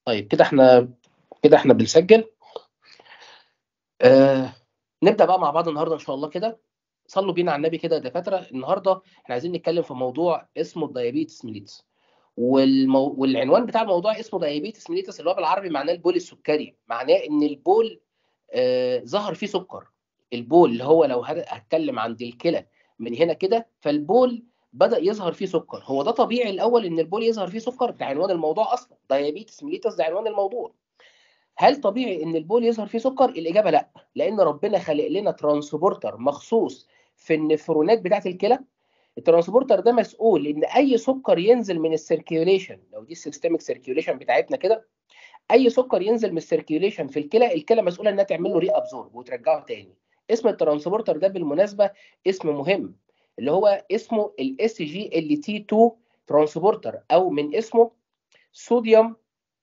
طيب كده احنا كده احنا بنسجل آه نبدا بقى مع بعض النهارده ان شاء الله كده صلوا بينا على النبي كده يا دكاتره النهارده احنا عايزين نتكلم في موضوع اسمه الديابيتس ميليتس والمو... والعنوان بتاع الموضوع اسمه ديابيتس ميليتس اللي هو بالعربي معناه البول السكري معناه ان البول آه ظهر فيه سكر البول اللي هو لو هتكلم عند الكلى من هنا كده فالبول بدا يظهر فيه سكر هو ده طبيعي الاول ان البول يظهر فيه سكر ده عنوان الموضوع اصلا ديابيتس ميليتس ده عنوان الموضوع هل طبيعي ان البول يظهر فيه سكر الاجابه لا لان ربنا خلق لنا ترانسبورتر مخصوص في النفرونات بتاعه الكلى الترانسبورتر ده مسؤول ان اي سكر ينزل من السيركيوليشن لو دي السيستميك سيركيوليشن بتاعتنا كده اي سكر ينزل من السيركيوليشن في الكلى الكلى مسؤوله انها تعمل له ري ابزورب وترجعه تاني اسم الترانسبورتر ده بالمناسبه اسم مهم اللي هو اسمه الاس جي ال تي 2 ترانسبورتر او من اسمه صوديوم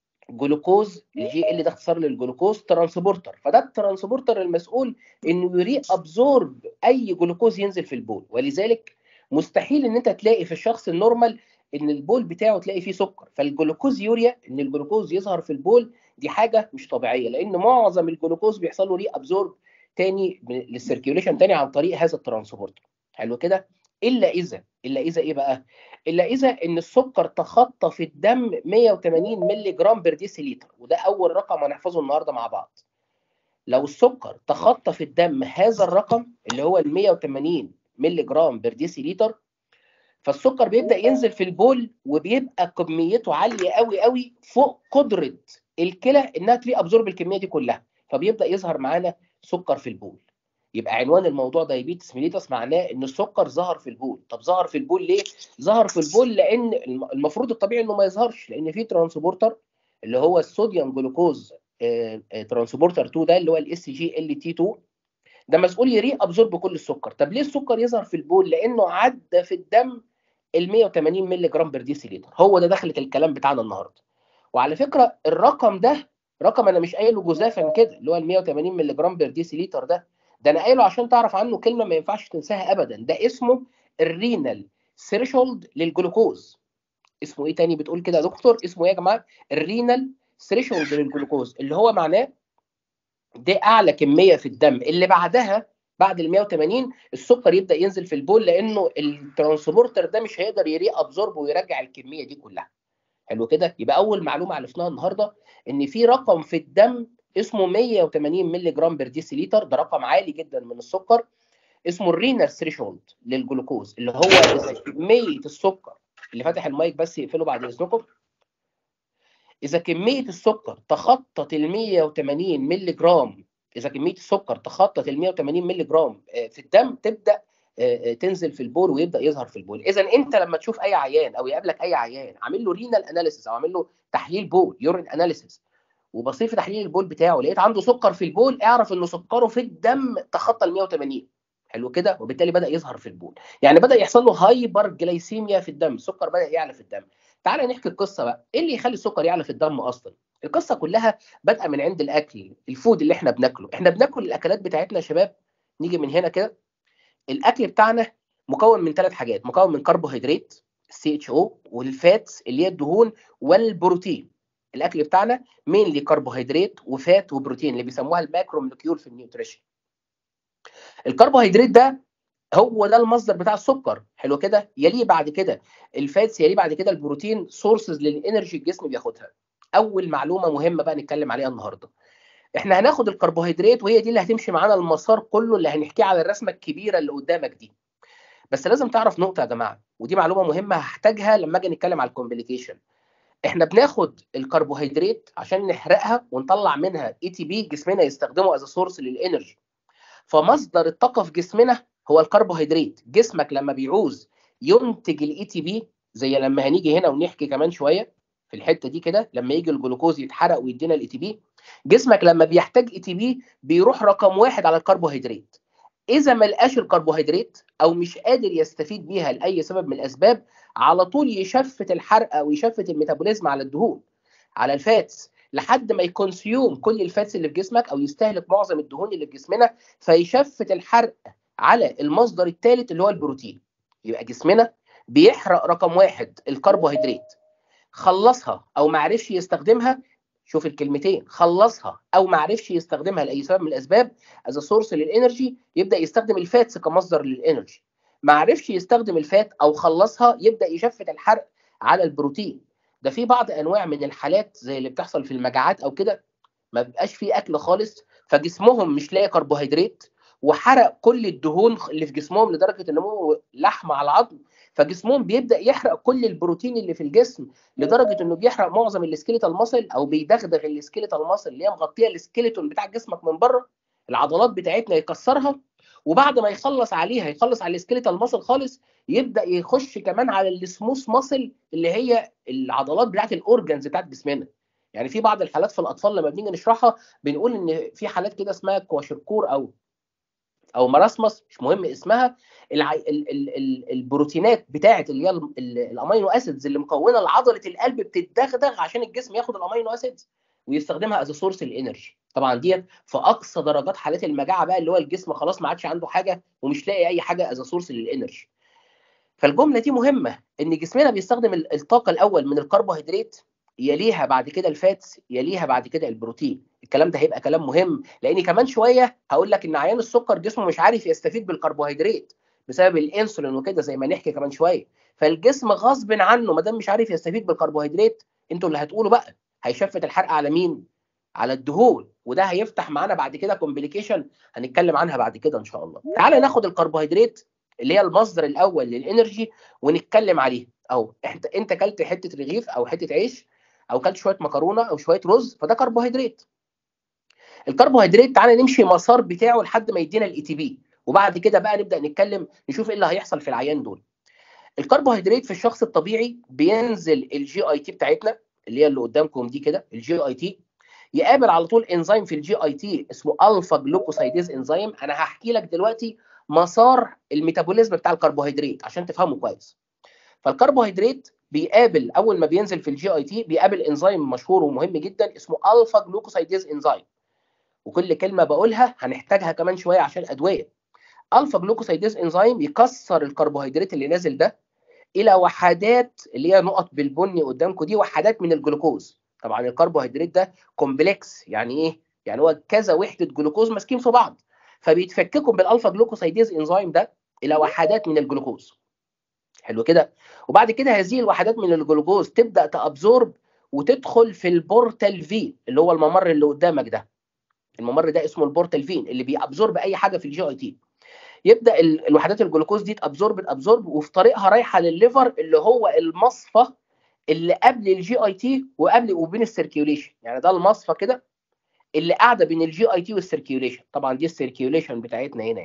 جلوكوز الجي ال ده اختصار للجلوكوز ترانسبورتر فده الترانسبورتر المسؤول انه يري ابزورب اي جلوكوز ينزل في البول ولذلك مستحيل ان انت تلاقي في الشخص النورمال ان البول بتاعه تلاقي فيه سكر فالجلوكوز يوريا ان الجلوكوز يظهر في البول دي حاجه مش طبيعيه لان معظم الجلوكوز بيحصل له ري ابزورب تاني للسيركيوليشن تاني عن طريق هذا الترانسبورتر حلو كده الا اذا الا اذا ايه بقى الا اذا ان السكر تخطى في الدم 180 مللي جرام بر ديسيليتر وده اول رقم هنحفظه النهارده مع بعض لو السكر تخطى في الدم هذا الرقم اللي هو ال 180 مللي جرام بر ديسيليتر فالسكر بيبدا ينزل في البول وبيبقى كميته عاليه قوي قوي فوق قدره الكلى انها تري ابزورب الكميه دي كلها فبيبدا يظهر معانا سكر في البول يبقى عنوان الموضوع دايبيتس ميليتس معناه ان السكر ظهر في البول طب ظهر في البول ليه ظهر في البول لان المفروض الطبيعي انه ما يظهرش لان في ترانسبورتر اللي هو الصوديوم جلوكوز ترانسبورتر 2 ده اللي هو الاس جي ال تي 2 ده مسؤول يري ابزورب كل السكر طب ليه السكر يظهر في البول لانه عدى في الدم ال 180 مللي جرام بر ديسيليتر هو ده دخلت الكلام بتاعنا النهارده وعلى فكره الرقم ده رقم انا مش قايله جزافا كده اللي هو ال 180 مللي جرام بر ديسيليتر ده ده انا قايله عشان تعرف عنه كلمه ما ينفعش تنساها ابدا ده اسمه الرينال ثريشولد للجلوكوز اسمه ايه تاني بتقول كده يا دكتور اسمه ايه يا جماعه الرينال ثريشولد للجلوكوز اللي هو معناه دي اعلى كميه في الدم اللي بعدها بعد ال 180 السكر يبدا ينزل في البول لانه الترانسبورتر ده مش هيقدر يري ابزورب ويرجع الكميه دي كلها حلو كده يبقى اول معلومه عرفناها النهارده ان في رقم في الدم اسمه 180 مللي جرام بر ديسيليتر ده رقم عالي جدا من السكر اسمه الرينال ثريشولد للجلوكوز اللي هو اذا كميه السكر اللي فاتح المايك بس يقفله بعد اذنكم اذا كميه السكر تخطت ال 180 مللي جرام اذا كميه السكر تخطت ال 180 مللي جرام في الدم تبدا تنزل في البول ويبدا يظهر في البول اذا انت لما تشوف اي عيان او يقابلك اي عيان عامل له رينال اناليسيس او عامل له تحليل بول يورين اناليسيس وبصير في تحليل البول بتاعه لقيت عنده سكر في البول اعرف انه سكره في الدم تخطى ال 180 حلو كده وبالتالي بدا يظهر في البول يعني بدا يحصل له هايبر جلايسيميا في الدم السكر بدا يعلى في الدم تعال نحكي القصه بقى ايه اللي يخلي السكر يعلى في الدم اصلا القصه كلها بادئه من عند الاكل الفود اللي احنا بناكله احنا بناكل الاكلات بتاعتنا يا شباب نيجي من هنا كده الاكل بتاعنا مكون من ثلاث حاجات مكون من كربوهيدرات السي اتش او والفاتس اللي هي الدهون والبروتين الاكل بتاعنا مينلي كربوهيدرات وفات وبروتين اللي بيسموها الماكرو مولكيول في النيوتريشن الكربوهيدرات ده هو ده المصدر بتاع السكر حلو كده يليه بعد كده الفاتس يليه بعد كده البروتين سورسز للانرجي الجسم بياخدها اول معلومه مهمه بقى نتكلم عليها النهارده احنا هناخد الكربوهيدرات وهي دي اللي هتمشي معانا المسار كله اللي هنحكيه على الرسمه الكبيره اللي قدامك دي بس لازم تعرف نقطه يا جماعه ودي معلومه مهمه هحتاجها لما اجي نتكلم على الكومبليكيشن احنا بناخد الكربوهيدرات عشان نحرقها ونطلع منها اي تي بي جسمنا يستخدمه از سورس للانرجي فمصدر الطاقه في جسمنا هو الكربوهيدرات جسمك لما بيعوز ينتج الاي تي بي زي لما هنيجي هنا ونحكي كمان شويه في الحته دي كده لما يجي الجلوكوز يتحرق ويدينا الاي تي بي جسمك لما بيحتاج اي تي بي بيروح رقم واحد على الكربوهيدرات اذا ما لقاش الكربوهيدرات او مش قادر يستفيد بيها لاي سبب من الاسباب على طول يشفت الحرق او يشفت الميتابوليزم على الدهون على الفاتس لحد ما يكونسيوم كل الفاتس اللي في جسمك او يستهلك معظم الدهون اللي في جسمنا فيشفت الحرق على المصدر الثالث اللي هو البروتين يبقى جسمنا بيحرق رقم واحد الكربوهيدرات خلصها او ما عرفش يستخدمها شوف الكلمتين خلصها او ما عرفش يستخدمها لاي سبب من الاسباب از سورس للانرجي يبدا يستخدم الفاتس كمصدر للانرجي ما عرفش يستخدم الفات او خلصها يبدا يشفت الحرق على البروتين ده في بعض انواع من الحالات زي اللي بتحصل في المجاعات او كده ما بيبقاش فيه اكل خالص فجسمهم مش لاقي كربوهيدرات وحرق كل الدهون اللي في جسمهم لدرجه ان هو لحم على العظم فجسمهم بيبدا يحرق كل البروتين اللي في الجسم لدرجه انه بيحرق معظم السكيليتال ماسل او بيدغدغ السكيليتال ماسل اللي هي مغطيه السكيليتون بتاع جسمك من بره العضلات بتاعتنا يكسرها وبعد ما يخلص عليها يخلص على السكيليتال ماسل خالص يبدا يخش كمان على السموث ماسل اللي هي العضلات بتاعت الاورجنز بتاعت جسمنا يعني في بعض الحالات في الاطفال لما بنيجي نشرحها بنقول ان في حالات كده اسمها كواشركور او او مراسمس مش مهم اسمها الع... ال... ال... ال... البروتينات بتاعه اللي هي الامينو اسيدز اللي مكونه لعضله القلب بتدغدغ عشان الجسم ياخد الامينو اسيدز ويستخدمها از سورس الانرجي طبعا ديت في اقصى درجات حالات المجاعه بقى اللي هو الجسم خلاص ما عادش عنده حاجه ومش لاقي اي حاجه از سورس للانرجي فالجمله دي مهمه ان جسمنا بيستخدم الطاقه الاول من الكربوهيدرات يليها بعد كده الفاتس يليها بعد كده البروتين الكلام ده هيبقى كلام مهم لان كمان شويه هقول لك ان عيان السكر جسمه مش عارف يستفيد بالكربوهيدرات بسبب الانسولين وكده زي ما نحكي كمان شويه فالجسم غصب عنه ما دام مش عارف يستفيد بالكربوهيدرات انتوا اللي هتقولوا بقى هيشفت الحرق على مين على الدهون وده هيفتح معانا بعد كده كومبليكيشن هنتكلم عنها بعد كده ان شاء الله تعالى ناخد الكربوهيدرات اللي هي المصدر الاول للانرجي ونتكلم عليه اهو انت انت اكلت حته رغيف او حته عيش او اكلت شويه مكرونه او شويه رز فده كربوهيدرات الكربوهيدرات تعالى نمشي مسار بتاعه لحد ما يدينا الاي تي بي وبعد كده بقى نبدا نتكلم نشوف ايه اللي هيحصل في العيان دول الكربوهيدرات في الشخص الطبيعي بينزل الجي اي تي بتاعتنا اللي هي اللي قدامكم دي كده الجي اي تي يقابل على طول انزيم في الجي اي تي اسمه الفا جلوكوسايديز انزيم انا هحكي لك دلوقتي مسار الميتابوليزم بتاع الكربوهيدرات عشان تفهمه كويس فالكربوهيدرات بيقابل اول ما بينزل في الجي اي تي بيقابل انزيم مشهور ومهم جدا اسمه الفا جلوكوسايديز انزيم وكل كلمه بقولها هنحتاجها كمان شويه عشان ادويه الفا جلوكوسايديز انزيم يكسر الكربوهيدرات اللي نازل ده الى وحدات اللي هي نقط بالبني قدامكم دي وحدات من الجلوكوز طبعا الكربوهيدرات ده كومبلكس يعني ايه يعني هو كذا وحده جلوكوز ماسكين في بعض فبيتفككوا بالالفا جلوكوسايديز انزيم ده الى وحدات من الجلوكوز حلو كده وبعد كده هذه الوحدات من الجلوكوز تبدا تابزورب وتدخل في البورتال فين اللي هو الممر اللي قدامك ده الممر ده اسمه البورتال فين اللي بيابزورب اي حاجه في الجي اي تي يبدا الوحدات الجلوكوز دي تابزورب ابزورب وفي طريقها رايحه للليفر اللي هو المصفى اللي قبل الجي اي تي وقبل وبين السيركيوليشن يعني ده المصفى كده اللي قاعده بين الجي اي تي والسيركيوليشن طبعا دي السيركيوليشن بتاعتنا هنا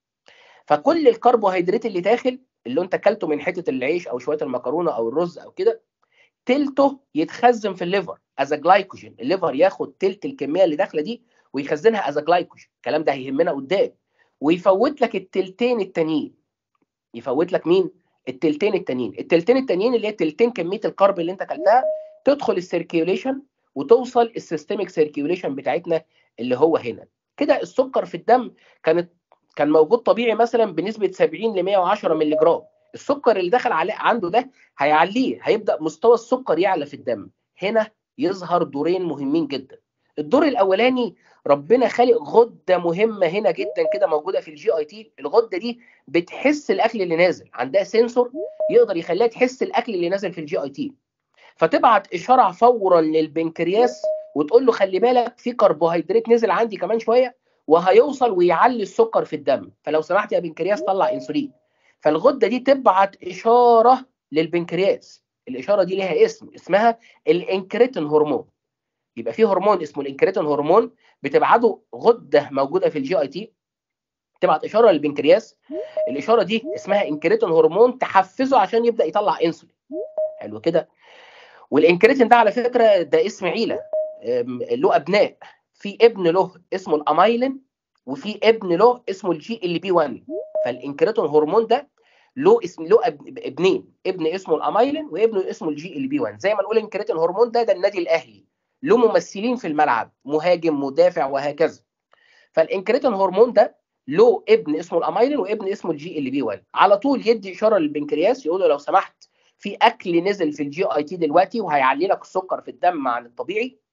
فكل الكربوهيدرات اللي داخل اللي انت اكلته من حته العيش او شويه المكرونه او الرز او كده تلته يتخزن في الليفر از جلايكوجين الليفر ياخد تلت الكميه اللي داخله دي ويخزنها از جلايكوجين الكلام ده هيهمنا قدام ويفوت لك التلتين التانيين يفوت لك مين التلتين التانيين التلتين التانيين اللي هي تلتين كميه الكرب اللي انت اكلتها تدخل السيركيوليشن وتوصل السيستميك سيركيوليشن بتاعتنا اللي هو هنا كده السكر في الدم كانت كان موجود طبيعي مثلا بنسبه 70 ل 110 مللي جرام السكر اللي دخل عليه عنده ده هيعليه هيبدا مستوى السكر يعلى في الدم هنا يظهر دورين مهمين جدا الدور الاولاني ربنا خالق غده مهمه هنا جدا كده موجوده في الجي اي تي الغده دي بتحس الاكل اللي نازل عندها سنسور يقدر يخليها تحس الاكل اللي نازل في الجي اي تي فتبعت اشاره فورا للبنكرياس وتقول له خلي بالك في كربوهيدرات نزل عندي كمان شويه وهيوصل ويعلي السكر في الدم فلو سمحت يا بنكرياس طلع انسولين فالغده دي تبعت اشاره للبنكرياس الاشاره دي ليها اسم اسمها الانكريتين هرمون يبقى في هرمون اسمه الانكريتين هرمون بتبعته غده موجوده في الجي اي تي تبعت اشاره للبنكرياس الاشاره دي اسمها انكريتين هرمون تحفزه عشان يبدا يطلع انسولين حلو كده والانكريتين ده على فكره ده اسم عيله له ابناء في ابن له اسمه الامايلين وفي ابن له اسمه الجي ال بي 1 فالانكريتين هرمون ده له اسم له ابنين ابن اسمه الامايلين وابن اسمه الجي ال بي 1 زي ما نقول انكريتين هرمون ده ده النادي الاهلي له ممثلين في الملعب مهاجم مدافع وهكذا فالانكريتين هرمون ده له ابن اسمه الامايلين وابن اسمه الجي ال بي 1 على طول يدي اشاره للبنكرياس يقول له لو سمحت في اكل نزل في الجي اي تي دلوقتي وهيعلي لك السكر في الدم عن الطبيعي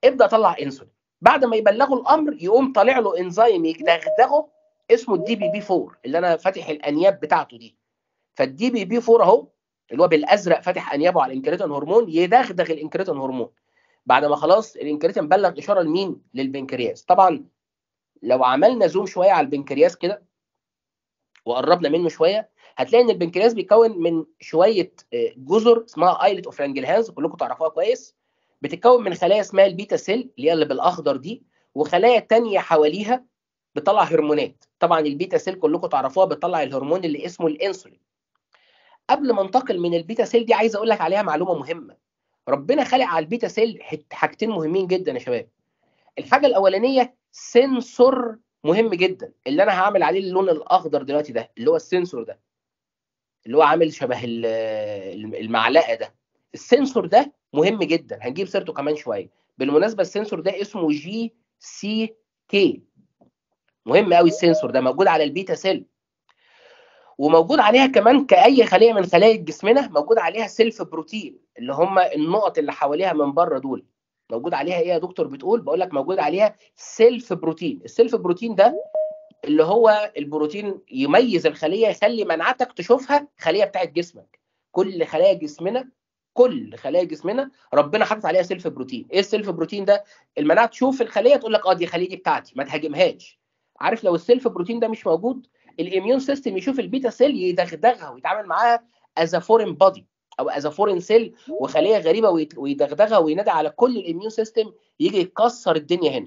ابدا طلع انسولين بعد ما يبلغوا الامر يقوم طالع له انزيم يدغدغه اسمه الدي بي بي 4 اللي انا فاتح الانياب بتاعته دي فالدي بي بي 4 اهو اللي هو بالازرق فاتح انيابه على الانكريتين هرمون يدغدغ الانكريتين هرمون بعد ما خلاص الانكريتين بلغ اشاره لمين للبنكرياس طبعا لو عملنا زوم شويه على البنكرياس كده وقربنا منه شويه هتلاقي ان البنكرياس بيتكون من شويه جزر اسمها ايلت اوف لانجلهانز كلكم تعرفوها كويس بتتكون من خلايا اسمها البيتا سيل اللي هي اللي بالاخضر دي وخلايا تانية حواليها بتطلع هرمونات طبعا البيتا سيل كلكم تعرفوها بتطلع الهرمون اللي اسمه الانسولين قبل ما انتقل من البيتا سيل دي عايز اقول لك عليها معلومه مهمه ربنا خلق على البيتا سيل حاجتين مهمين جدا يا شباب الحاجه الاولانيه سنسور مهم جدا اللي انا هعمل عليه اللون الاخضر دلوقتي ده اللي هو السنسور ده اللي هو عامل شبه المعلقه ده السنسور ده مهم جدا هنجيب سيرته كمان شويه بالمناسبه السنسور ده اسمه جي سي كي مهم قوي السنسور ده موجود على البيتا سيل وموجود عليها كمان كاي خليه من خلايا جسمنا موجود عليها سيلف بروتين اللي هم النقط اللي حواليها من بره دول موجود عليها ايه يا دكتور بتقول بقول لك موجود عليها سيلف بروتين السيلف بروتين ده اللي هو البروتين يميز الخليه يخلي مناعتك تشوفها خليه بتاعت جسمك كل خلايا جسمنا كل خلايا جسمنا ربنا حاطط عليها سيلف بروتين ايه السيلف بروتين ده المناعه تشوف الخليه تقول لك اه دي خليه دي بتاعتي ما تهاجمهاش عارف لو السيلف بروتين ده مش موجود الاميون سيستم يشوف البيتا سيل يدغدغها ويتعامل معاها از فورين بودي او از فورين سيل وخليه غريبه ويدغدغها وينادي على كل الاميون سيستم يجي يكسر الدنيا هنا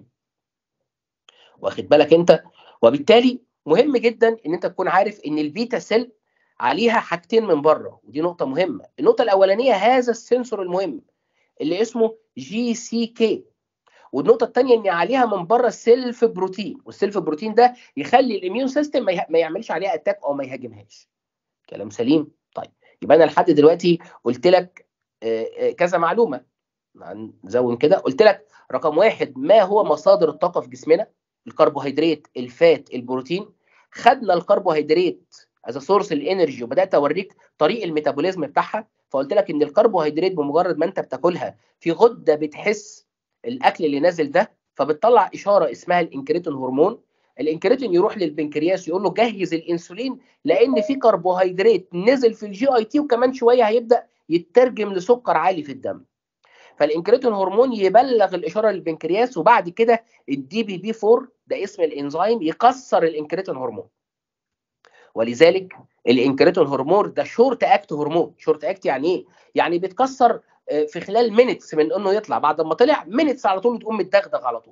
واخد بالك انت وبالتالي مهم جدا ان انت تكون عارف ان البيتا سيل عليها حاجتين من بره ودي نقطه مهمه النقطه الاولانيه هذا السنسور المهم اللي اسمه جي سي كي والنقطه الثانيه ان عليها من بره سيلف بروتين والسيلف بروتين ده يخلي الاميون سيستم ما يعملش عليها اتاك او ما يهاجمهاش كلام سليم طيب يبقى انا لحد دلوقتي قلت لك كذا معلومه نزود كده قلت لك رقم واحد ما هو مصادر الطاقه في جسمنا الكربوهيدرات الفات البروتين خدنا الكربوهيدرات از سورس الانرجي وبدات اوريك طريق الميتابوليزم بتاعها فقلت لك ان الكربوهيدرات بمجرد ما انت بتاكلها في غده بتحس الاكل اللي نازل ده فبتطلع اشاره اسمها الانكريتين هرمون الانكريتين يروح للبنكرياس يقول له جهز الانسولين لان في كربوهيدرات نزل في الجي اي تي وكمان شويه هيبدا يترجم لسكر عالي في الدم فالانكريتين هرمون يبلغ الاشاره للبنكرياس وبعد كده الدي بي بي 4 ده اسم الانزيم يكسر الانكريتين هرمون ولذلك الانكريتين هرمون ده شورت اكت هرمون شورت اكت يعني ايه يعني بيتكسر في خلال مينتس من انه يطلع بعد ما طلع مينتس على طول تقوم متدغدغ على طول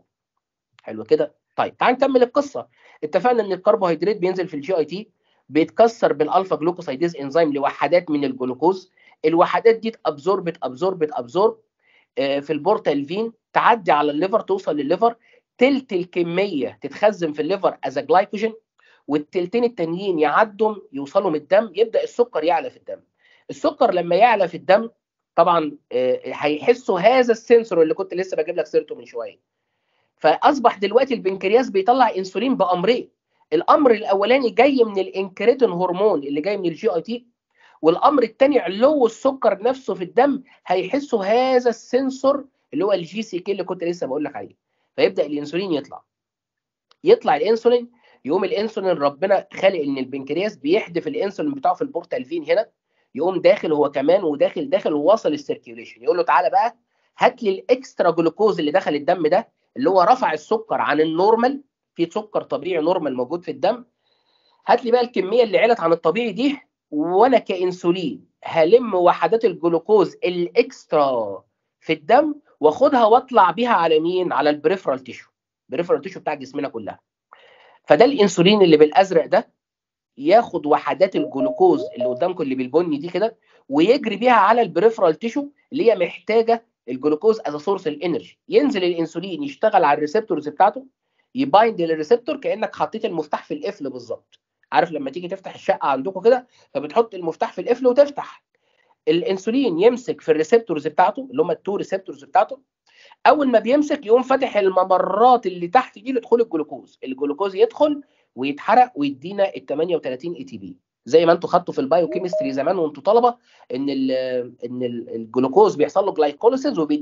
حلو كده طيب تعال نكمل القصه اتفقنا ان الكربوهيدرات بينزل في الجي اي تي بيتكسر بالالفا جلوكوسايديز انزيم لوحدات من الجلوكوز الوحدات دي ابزوربت ابزوربت ابزورب في البورتال فين تعدي على الليفر توصل للليفر تلت الكميه تتخزن في الليفر از جلايكوجين والتلتين التانيين يعدوا يوصلوا من الدم يبدا السكر يعلى في الدم السكر لما يعلى في الدم طبعا هيحسوا هذا السنسور اللي كنت لسه بجيب لك سيرته من شويه فاصبح دلوقتي البنكرياس بيطلع انسولين بامرين الامر الاولاني جاي من الانكريتين هرمون اللي جاي من الجي اي تي والامر الثاني علو السكر نفسه في الدم هيحسوا هذا السنسور اللي هو الجي سي كي اللي كنت لسه بقول لك عليه فيبدا الانسولين يطلع يطلع الانسولين يقوم الانسولين ربنا خالق ان البنكرياس بيحدف الانسولين بتاعه في البورتالفين هنا يقوم داخل هو كمان وداخل داخل وواصل السيركيوليشن يقول له تعالى بقى هات لي الاكسترا جلوكوز اللي دخل الدم ده اللي هو رفع السكر عن النورمال في سكر طبيعي نورمال موجود في الدم هات لي بقى الكميه اللي علت عن الطبيعي دي وانا كانسولين هلم وحدات الجلوكوز الاكسترا في الدم واخدها واطلع بيها على مين على البريفرال تيشو البريفرال تيشو بتاع جسمنا كلها فده الانسولين اللي بالازرق ده ياخد وحدات الجلوكوز اللي قدامكم اللي بالبني دي كده ويجري بيها على البريفرال تيشو اللي هي محتاجه الجلوكوز از سورس الانرجي ينزل الانسولين يشتغل على الريسبتورز بتاعته يبايند للريسبتور كانك حطيت المفتاح في القفل بالظبط عارف لما تيجي تفتح الشقه عندكم كده فبتحط المفتاح في القفل وتفتح الانسولين يمسك في الريسبتورز بتاعته اللي هم التو ريسبتورز بتاعته اول ما بيمسك يقوم فاتح الممرات اللي تحت دي لدخول الجلوكوز الجلوكوز يدخل ويتحرق ويدينا ال 38 اي تي بي زي ما انتوا خدتوا في البايو كيمستري زمان وانتوا طلبه ان ال ان ال الجلوكوز بيحصل له جلايكوليسيس وبيدينا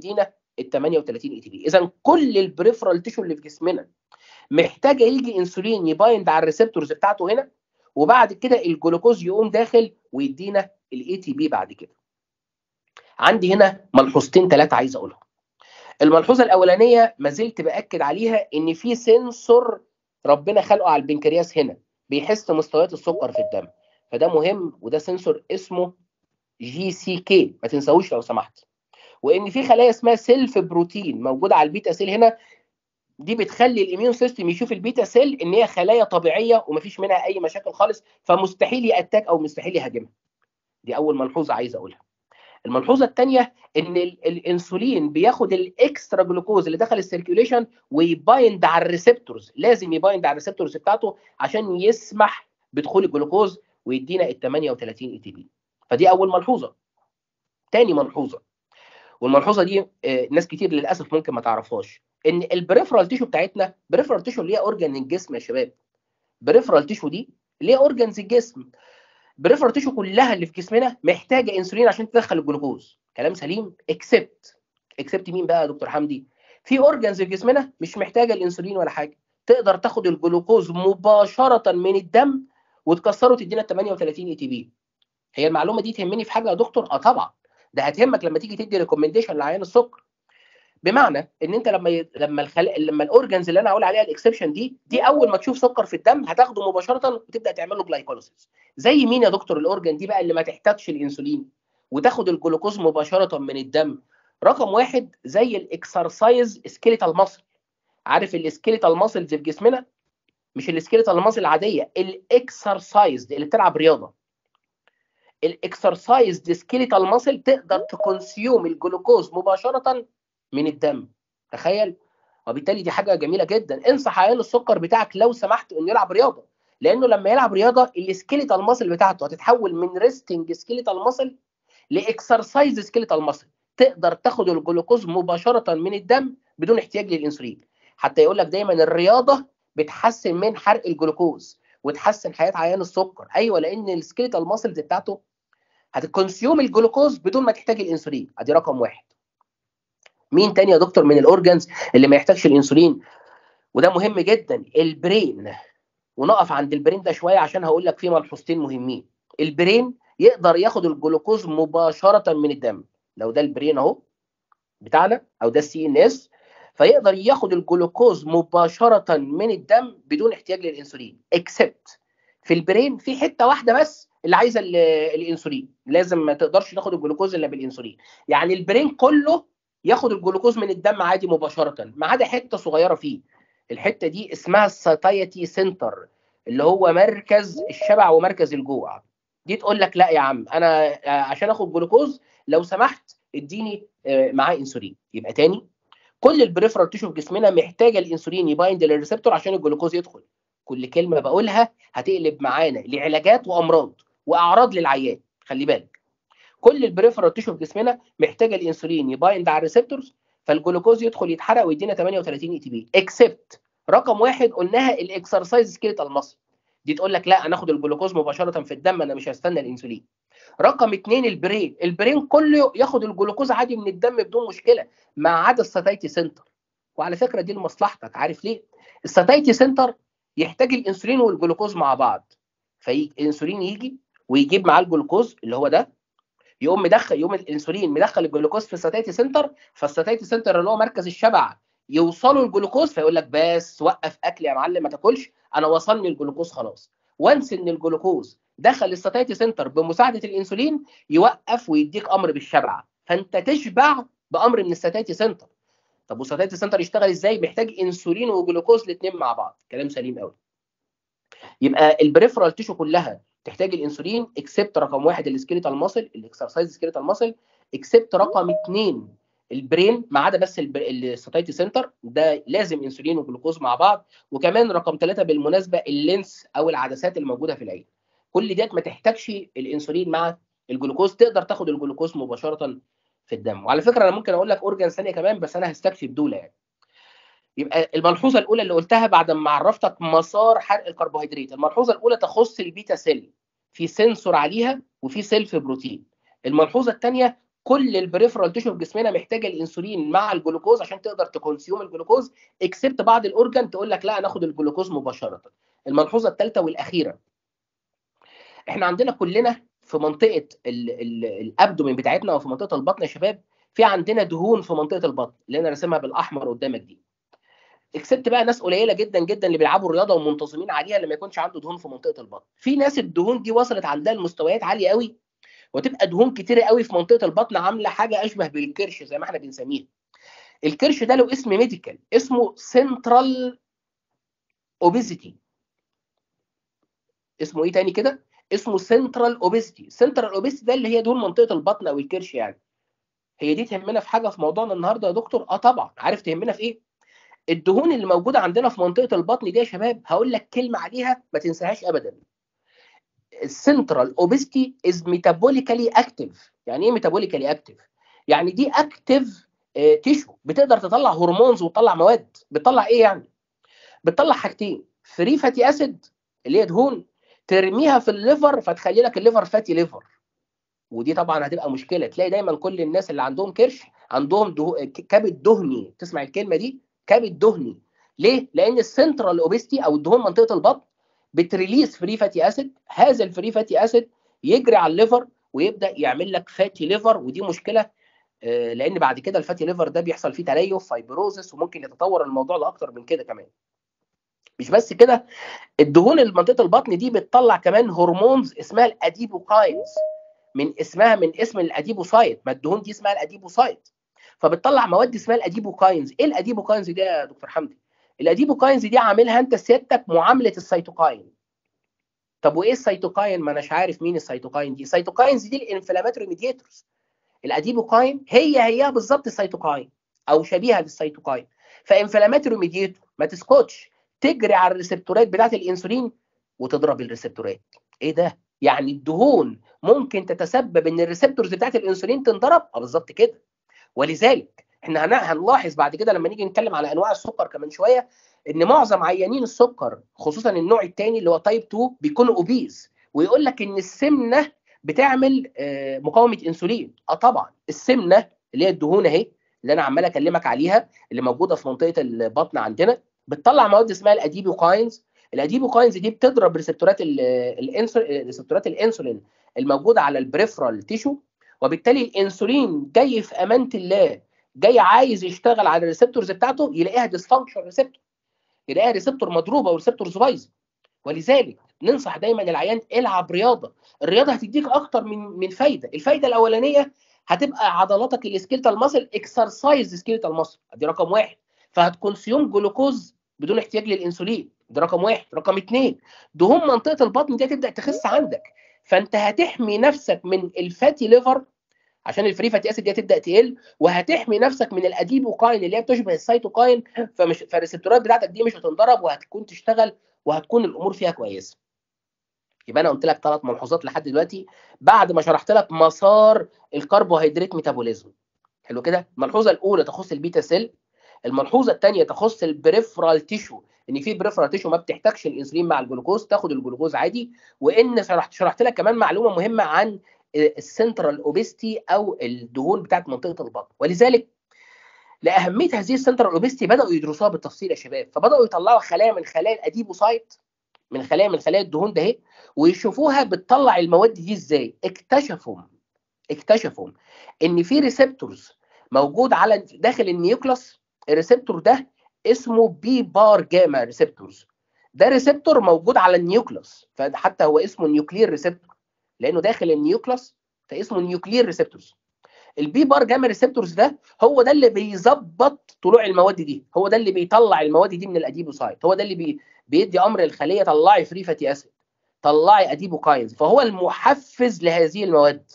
ال 38 اي تي بي اذا كل البريفرال تيشو اللي في جسمنا محتاجه يجي انسولين يبايند على الريسبتورز بتاعته هنا وبعد كده الجلوكوز يقوم داخل ويدينا الاي تي بي بعد كده عندي هنا ملحوظتين ثلاثه عايز اقولهم الملحوظه الاولانيه ما زلت باكد عليها ان في سنسور ربنا خلقه على البنكرياس هنا بيحس مستويات السكر في الدم فده مهم وده سنسور اسمه جي سي كي ما تنساهوش لو سمحت وان في خلايا اسمها سيلف بروتين موجوده على البيتا سيل هنا دي بتخلي الاميون سيستم يشوف البيتا سيل ان هي خلايا طبيعيه ومفيش منها اي مشاكل خالص فمستحيل ياتاك او مستحيل يهاجمها دي اول ملحوظه عايز اقولها الملحوظه الثانيه ان الانسولين بياخد الاكسترا جلوكوز اللي دخل السيركيوليشن ويبايند على الريسبتورز لازم يبايند على الريسبتورز بتاعته عشان يسمح بدخول الجلوكوز ويدينا ال 38 اي تي بي فدي اول ملحوظه تاني ملحوظه والملحوظه دي ناس كتير للاسف ممكن ما تعرفهاش ان البريفرال تيشو بتاعتنا بريفرال تيشو اللي هي اورجان الجسم يا شباب بريفرال تيشو دي اللي هي اورجانز الجسم بريفرال تيشو كلها اللي في جسمنا محتاجه انسولين عشان تدخل الجلوكوز كلام سليم اكسبت اكسبت مين بقى يا دكتور حمدي في اورجانز في جسمنا مش محتاجه الانسولين ولا حاجه تقدر تاخد الجلوكوز مباشره من الدم وتكسره تدينا 38 اي تي بي هي المعلومه دي تهمني في حاجه يا دكتور اه طبعا ده هتهمك لما تيجي تدي ريكومنديشن لعيان السكر بمعنى ان انت لما ي... لما الخل... لما الاورجنز اللي انا هقول عليها الاكسبشن دي دي اول ما تشوف سكر في الدم هتاخده مباشره وتبدا تعمل له جلايكوليسيس زي مين يا دكتور الاورجن دي بقى اللي ما تحتاجش الانسولين وتاخد الجلوكوز مباشره من الدم رقم واحد زي الاكسرسايز سكيليتال ماسل عارف السكيليتال ماسلز في جسمنا مش السكيليتال ماسل العاديه الاكسرسايز اللي بتلعب رياضه الاكسرسايز سكيليتال ماسل تقدر تكونسيوم الجلوكوز مباشره من الدم تخيل وبالتالي دي حاجه جميله جدا انصح عيان السكر بتاعك لو سمحت انه يلعب رياضه لانه لما يلعب رياضه السكيليتال ماسل بتاعته هتتحول من ريستنج سكيليتال ماسل لاكسرسايز سكيليتال ماسل تقدر تاخد الجلوكوز مباشره من الدم بدون احتياج للانسولين حتى يقول لك دايما الرياضه بتحسن من حرق الجلوكوز وتحسن حياه عيان السكر ايوه لان السكيليتال ماسلز بتاعته هتكونسيوم الجلوكوز بدون ما تحتاج الانسولين ادي رقم واحد مين تاني يا دكتور من الاورجنز اللي ما يحتاجش الانسولين وده مهم جدا البرين ونقف عند البرين ده شويه عشان هقول لك فيه ملحوظتين مهمين البرين يقدر ياخد الجلوكوز مباشره من الدم لو ده البرين اهو بتاعنا او ده السي ان اس فيقدر ياخد الجلوكوز مباشره من الدم بدون احتياج للانسولين اكسبت في البرين في حته واحده بس اللي عايزه الانسولين لازم ما تقدرش تاخد الجلوكوز الا بالانسولين يعني البرين كله ياخد الجلوكوز من الدم عادي مباشره ما عدا حته صغيره فيه الحته دي اسمها الساتايتي سنتر اللي هو مركز الشبع ومركز الجوع دي تقول لك لا يا عم انا عشان اخد جلوكوز لو سمحت اديني معاه انسولين يبقى تاني كل البريفرال تيشو في جسمنا محتاجه الانسولين يبايند للريسبتور عشان الجلوكوز يدخل كل كلمه بقولها هتقلب معانا لعلاجات وامراض واعراض للعيان خلي بالك كل البريفرال تيشو في جسمنا محتاجه الانسولين يبايند على الريسبتورز فالجلوكوز يدخل يتحرق ويدينا 38 اي تي بي اكسبت رقم واحد قلناها الاكسرسايز سكيليتال ماسل دي تقول لك لا انا اخد الجلوكوز مباشره في الدم انا مش هستنى الانسولين رقم اثنين البرين البرين كله ياخد الجلوكوز عادي من الدم بدون مشكله ما عدا الساتايتي سنتر وعلى فكره دي لمصلحتك عارف ليه الساتايتي سنتر يحتاج الانسولين والجلوكوز مع بعض فالانسولين يجي ويجيب معاه الجلوكوز اللي هو ده يقوم مدخل يقوم الانسولين مدخل الجلوكوز في الساتايتي سنتر فالساتايتي سنتر اللي هو مركز الشبع يوصلوا الجلوكوز فيقول لك بس وقف اكل يا معلم ما تاكلش انا وصلني الجلوكوز خلاص وانس ان الجلوكوز دخل الساتايتي سنتر بمساعده الانسولين يوقف ويديك امر بالشبع فانت تشبع بامر من الساتايتي سنتر طب والساتايتي سنتر يشتغل ازاي محتاج انسولين وجلوكوز الاثنين مع بعض كلام سليم قوي يبقى البريفرال تيشو كلها تحتاج الانسولين اكسبت رقم واحد السكيليتال ماسل الاكسرسايز سكيليتال ماسل اكسبت رقم اثنين البرين ما عدا بس الساتايتي سنتر ده لازم انسولين وجلوكوز مع بعض وكمان رقم ثلاثه بالمناسبه اللينس او العدسات الموجوده في العين كل ديت ما تحتاجش الانسولين مع الجلوكوز تقدر تاخد الجلوكوز مباشره في الدم وعلى فكره انا ممكن اقول لك اورجان ثانيه كمان بس انا هستكفي بدوله يعني يبقى الملحوظه الاولى اللي قلتها بعد ما عرفتك مسار حرق الكربوهيدرات الملحوظه الاولى تخص البيتا سيل في سنسور عليها وفي سيلف بروتين الملحوظه الثانيه كل البريفرال تيشو في جسمنا محتاجه الانسولين مع الجلوكوز عشان تقدر تكونسيوم الجلوكوز اكسبت بعض الاورجان تقول لك لا ناخد الجلوكوز مباشره الملحوظه الثالثه والاخيره احنا عندنا كلنا في منطقه الابدومين بتاعتنا او في منطقه البطن يا شباب في عندنا دهون في منطقه البطن اللي انا راسمها بالاحمر قدامك دي اكسبت بقى ناس قليله جدا جدا اللي بيلعبوا الرياضه ومنتظمين عليها لما يكونش عنده دهون في منطقه البطن في ناس الدهون دي وصلت عندها لمستويات عاليه قوي وتبقى دهون كتيره قوي في منطقه البطن عامله حاجه اشبه بالكرش زي ما احنا بنسميها الكرش ده له اسم ميديكال اسمه سنترال اوبيزيتي اسمه ايه تاني كده اسمه سنترال اوبيزيتي سنترال اوبيزيتي ده اللي هي دهون منطقه البطن او الكرش يعني هي دي تهمنا في حاجه في موضوعنا النهارده يا دكتور اه طبعا عارف تهمنا في ايه الدهون اللي موجوده عندنا في منطقه البطن دي يا شباب هقول لك كلمه عليها ما تنساهاش ابدا السنترال اوبستي از ميتابوليكالي اكتف يعني ايه ميتابوليكالي اكتف يعني دي اكتف تيشو بتقدر تطلع هرمونز وتطلع مواد بتطلع ايه يعني بتطلع حاجتين فري فاتي اسيد اللي هي دهون ترميها في الليفر فتخلي لك الليفر فاتي ليفر ودي طبعا هتبقى مشكله تلاقي دايما كل الناس اللي عندهم كرش عندهم دهو... كبد دهني تسمع الكلمه دي كبد دهني ليه لان السنترال اوبستي او الدهون منطقه البطن بتريليس فري فاتي اسيد هذا الفري فاتي اسيد يجري على الليفر ويبدا يعمل لك فاتي ليفر ودي مشكله لان بعد كده الفاتي ليفر ده بيحصل فيه تليف فايبروزس وممكن يتطور الموضوع لاكتر من كده كمان مش بس كده الدهون اللي منطقه البطن دي بتطلع كمان هرمونز اسمها الاديبوكاينز من اسمها من اسم الاديبوسايت ما الدهون دي اسمها الاديبوسايت فبتطلع مواد اسمها الاديبوكاينز ايه الاديبوكاينز دي يا دكتور حمدي الاديبوكاينز دي عاملها انت سيادتك معامله السيتوكاين طب وايه السيتوكاين ما اناش عارف مين السيتوكاين دي السيتوكاينز دي الانفلاماتوري ميديتورز الاديبوكاين هي هي بالظبط السيتوكاين او شبيهه بالسيتوكاين فانفلاماتوري ميديتور ما تسكتش تجري على الريسبتورات بتاعت الانسولين وتضرب الريسبتورات ايه ده يعني الدهون ممكن تتسبب ان الريسبتورز بتاعت الانسولين تنضرب اه بالظبط كده ولذلك احنا هنلاحظ بعد كده لما نيجي نتكلم على انواع السكر كمان شويه ان معظم عيانين السكر خصوصا النوع الثاني اللي هو تايب 2 بيكونوا اوبيز ويقول لك ان السمنه بتعمل مقاومه انسولين اه طبعا السمنه اللي هي الدهون اهي اللي انا عمال اكلمك عليها اللي موجوده في منطقه البطن عندنا بتطلع مواد اسمها الاديبوكاينز الاديبوكاينز دي بتضرب ريسبتورات الانسولين ريسبتورات الانسولين الموجوده على البريفرال تيشو وبالتالي الانسولين جاي في امانه الله جاي عايز يشتغل على الريسبتورز بتاعته يلاقيها ديسفانكشن ريسبتور يلاقيها ريسبتور مضروبه وريسبتورز بايظه ولذلك ننصح دايما العيان العب رياضه الرياضه هتديك اكتر من من فايده الفايده الاولانيه هتبقى عضلاتك السكيلتال ماسل اكسرسايز سكيلتال ماسل دي رقم واحد فهتكونسيوم جلوكوز بدون احتياج للانسولين ده رقم واحد رقم اثنين دهون منطقه البطن دي هتبدا تخس عندك فانت هتحمي نفسك من الفاتي ليفر عشان الفري فاتي اسيد دي هتبدا تقل وهتحمي نفسك من الاديبوكاين اللي هي بتشبه السيتوكاين فمش فالريسبتورات بتاعتك دي مش هتنضرب وهتكون تشتغل وهتكون الامور فيها كويسه يبقى انا قلت لك ثلاث ملحوظات لحد دلوقتي بعد ما شرحت لك مسار الكربوهيدرات ميتابوليزم حلو كده الملحوظه الاولى تخص البيتا سيل الملحوظه الثانيه تخص البريفرال تيشو ان في بريفرال تيشو ما بتحتاجش الانسولين مع الجلوكوز تاخد الجلوكوز عادي وان شرحت شرحت لك كمان معلومه مهمه عن السنترال اوبستي او الدهون بتاعت منطقه البطن ولذلك لاهميه هذه السنترال اوبستي بداوا يدرسوها بالتفصيل يا شباب فبداوا يطلعوا خلايا من خلايا الاديبوسايت من خلايا من خلايا الدهون ده ويشوفوها بتطلع المواد دي ازاي اكتشفوا اكتشفوا ان في ريسبتورز موجود على داخل النيوكلاس الريسبتور ده اسمه بي بار جاما ريسبتورز ده ريسبتور موجود على النيوكلاس فحتى هو اسمه نيوكلير ريسبتور لانه داخل النيوكلاس فاسمه نيوكلير ريسبتورز البي بار جاما ريسبتورز ده هو ده اللي بيظبط طلوع المواد دي هو ده اللي بيطلع المواد دي من الاديبوسايت هو ده اللي بي بيدي امر للخليه طلعي فري فاتي اسيد طلعي اديبوكاينز فهو المحفز لهذه المواد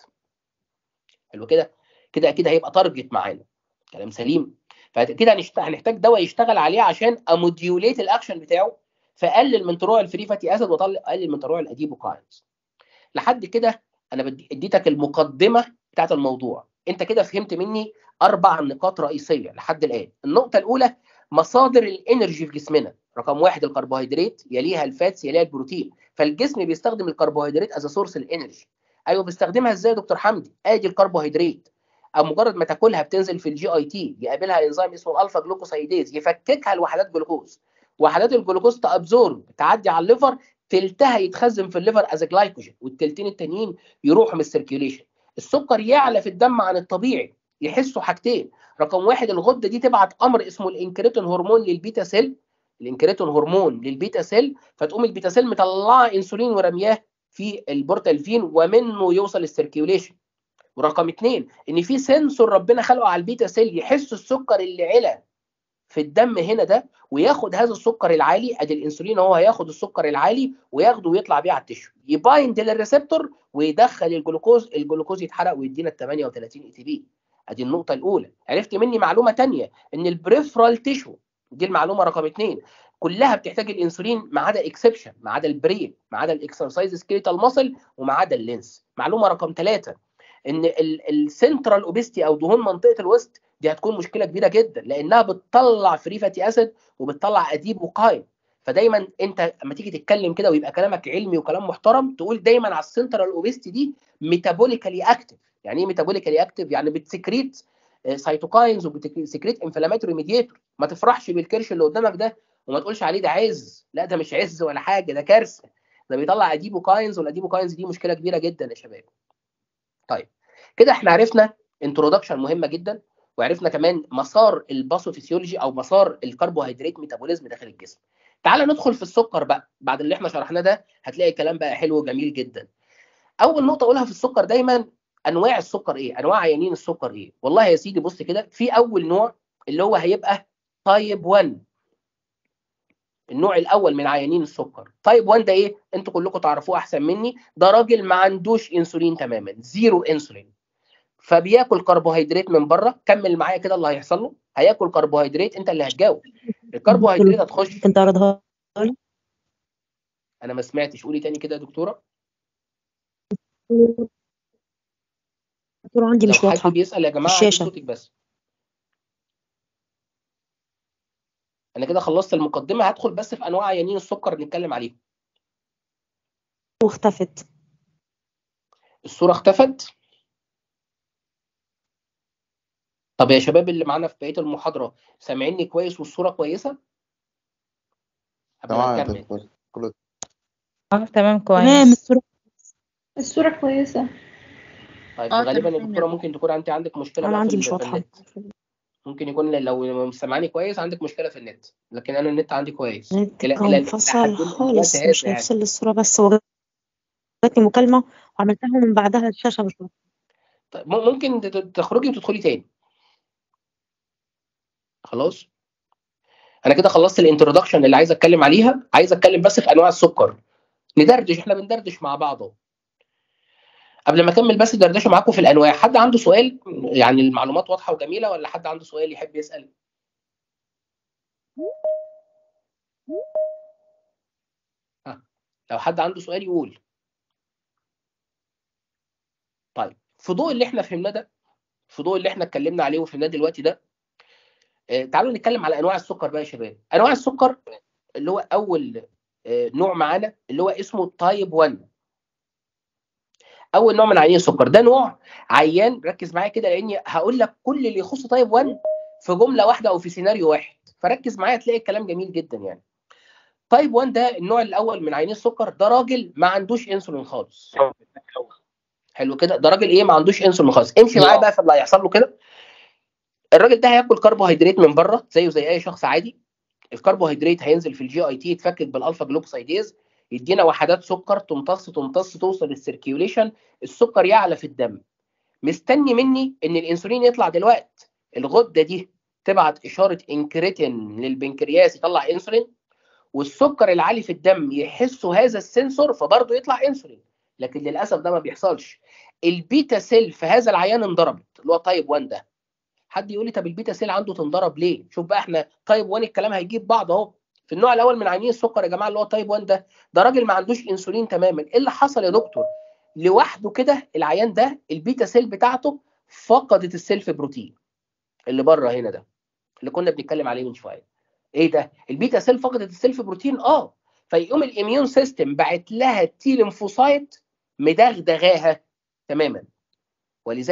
حلو كده كده اكيد هيبقى تارجت معانا كلام سليم فكده هنحتاج دواء يشتغل عليه عشان اموديوليت الاكشن بتاعه فقلل من طلوع الفري فاتي اسيد وقلل من طلوع الاديبوكاينز لحد كده انا اديتك المقدمه بتاعت الموضوع انت كده فهمت مني اربع نقاط رئيسيه لحد الان النقطه الاولى مصادر الانرجي في جسمنا رقم واحد الكربوهيدرات يليها الفاتس يليها البروتين فالجسم بيستخدم الكربوهيدرات از سورس الانرجي ايوه بيستخدمها ازاي يا دكتور حمدي ادي الكربوهيدرات او مجرد ما تاكلها بتنزل في الجي اي تي يقابلها انزيم اسمه الالفا جلوكوسايديز يفككها لوحدات جلوكوز وحدات الجلوكوز تابزورب تعدي على الليفر تلتها يتخزن في الليفر از جلايكوجين والتلتين التانيين يروحوا من السيركيوليشن السكر يعلى في الدم عن الطبيعي يحسوا حاجتين رقم واحد الغده دي تبعت امر اسمه الانكريتون هرمون للبيتا سيل الانكريتون هرمون للبيتا سيل فتقوم البيتا سيل مطلعه انسولين ورمياه في البورتالفين ومنه يوصل السيركيوليشن ورقم اثنين ان في سنسور ربنا خلقه على البيتا سيل يحس السكر اللي علا في الدم هنا ده وياخد هذا السكر العالي ادي الانسولين هو هياخد السكر العالي وياخده ويطلع بيه على التشو يبايند للريسبتور ويدخل الجلوكوز الجلوكوز يتحرق ويدينا ال 38 اي تي بي ادي النقطه الاولى عرفت مني معلومه ثانيه ان البريفرال تيشو دي المعلومه رقم اثنين كلها بتحتاج الانسولين ما عدا اكسبشن ما عدا البرين ما عدا الاكسرسايز سكيليتال ماسل وما عدا اللينس معلومه رقم ثلاثه ان السنترال اوبستي او دهون منطقه الوسط دي هتكون مشكله كبيره جدا لانها بتطلع فري فاتي اسيد وبتطلع اديب وقايم فدايما انت لما تيجي تتكلم كده ويبقى كلامك علمي وكلام محترم تقول دايما على السنترال اوبستي دي ميتابوليكالي اكتف يعني ايه ميتابوليكالي اكتف يعني بتسكريت سيتوكاينز وبتسكريت انفلاماتوري ميديتور ما تفرحش بالكرش اللي قدامك ده وما تقولش عليه ده عز لا ده مش عز ولا حاجه ده كارثه ده بيطلع اديبوكاينز والاديبوكاينز دي مشكله كبيره جدا يا شباب طيب كده احنا عرفنا انترودكشن مهمه جدا وعرفنا كمان مسار الباثوفيسيولوجي او مسار الكربوهيدرات ميتابوليزم داخل الجسم تعال ندخل في السكر بقى بعد اللي احنا شرحناه ده هتلاقي الكلام بقى حلو وجميل جدا اول نقطه اقولها في السكر دايما انواع السكر ايه انواع عيانين السكر ايه والله يا سيدي بص كده في اول نوع اللي هو هيبقى تايب 1 النوع الاول من عيانين السكر تايب 1 ده ايه انتوا كلكم تعرفوه احسن مني ده راجل ما عندوش انسولين تماما زيرو انسولين فبياكل كربوهيدرات من بره كمل معايا كده اللي هيحصل له هياكل كربوهيدرات انت اللي هتجاوب الكربوهيدرات هتخش انت عرضها انا ما سمعتش قولي تاني كده يا دكتوره الصورة عندي لو مش واضحة حد بيسال يا جماعه الشاشة. عندي صوتك بس انا كده خلصت المقدمه هدخل بس في انواع عيانين السكر نتكلم عليهم واختفت الصوره اختفت طب يا شباب اللي معانا في بقيه المحاضره سامعيني كويس والصوره كويسه قبل ما تمام يا نكمل دكتور كله اه تمام تمام كويس الصورة الصورة كويسة طيب اه غالبا يا تمام. دكتوره ممكن تكون انت عندك مشكله انا بقى في عندي ال- مش في واضحة النت ممكن يكون لو مش سامعاني كويس عندك مشكله في النت لكن انا النت عندي كويس النت إلى- كان إلى- انفصل لحد خالص الوقت مش هذا يعني. هيفصل لي الصورة بس هو جاتني مكالمة وعملتها من بعدها الشاشة مش واضحة طيب م- ممكن ت- ت- تخرجي وتدخلي تاني خلاص انا كده خلصت الانترودكشن اللي عايز اتكلم عليها عايز اتكلم بس في انواع السكر ندردش احنا بندردش مع بعض اهو قبل ما اكمل بس دردشه معاكم في الانواع حد عنده سؤال يعني المعلومات واضحه وجميله ولا حد عنده سؤال يحب يسال ها لو حد عنده سؤال يقول طيب في ضوء اللي احنا فهمناه ده في ضوء اللي احنا اتكلمنا عليه وفهمناه دلوقتي ده آه، تعالوا نتكلم على انواع السكر بقى يا شباب انواع السكر اللي هو اول آه، نوع معانا اللي هو اسمه تايب 1 اول نوع من عيانين السكر ده نوع عيان ركز معايا كده لاني هقول لك كل اللي يخص تايب 1 في جمله واحده او في سيناريو واحد فركز معايا تلاقي الكلام جميل جدا يعني تايب 1 ده النوع الاول من عيانين السكر ده راجل ما عندوش انسولين خالص حلو كده ده راجل ايه ما عندوش انسولين خالص امشي معايا بقى في اللي هيحصل له كده الراجل ده هياكل كربوهيدرات من بره زيه زي اي شخص عادي الكربوهيدرات هينزل في الجي اي تي يتفكك بالالفا جلوكوسايديز يدينا وحدات سكر تمتص تمتص توصل للسيركيوليشن السكر يعلى في الدم مستني مني ان الانسولين يطلع دلوقتي الغده دي تبعت اشاره انكريتين للبنكرياس يطلع انسولين والسكر العالي في الدم يحسوا هذا السنسور فبرضه يطلع انسولين لكن للاسف ده ما بيحصلش البيتا سيل في هذا العيان انضربت اللي هو تايب 1 ده حد يقول لي طب البيتا سيل عنده تنضرب ليه شوف بقى احنا تايب 1 الكلام هيجيب بعض اهو في النوع الاول من عيانين السكر يا جماعه اللي هو تايب 1 ده ده راجل ما عندوش انسولين تماما ايه اللي حصل يا دكتور لوحده كده العيان ده البيتا سيل بتاعته فقدت السيلف بروتين اللي بره هنا ده اللي كنا بنتكلم عليه من شويه ايه ده البيتا سيل فقدت السيلف بروتين اه فيقوم الاميون سيستم بعت لها تي ليمفوسايت مدغدغاها تماما ولذلك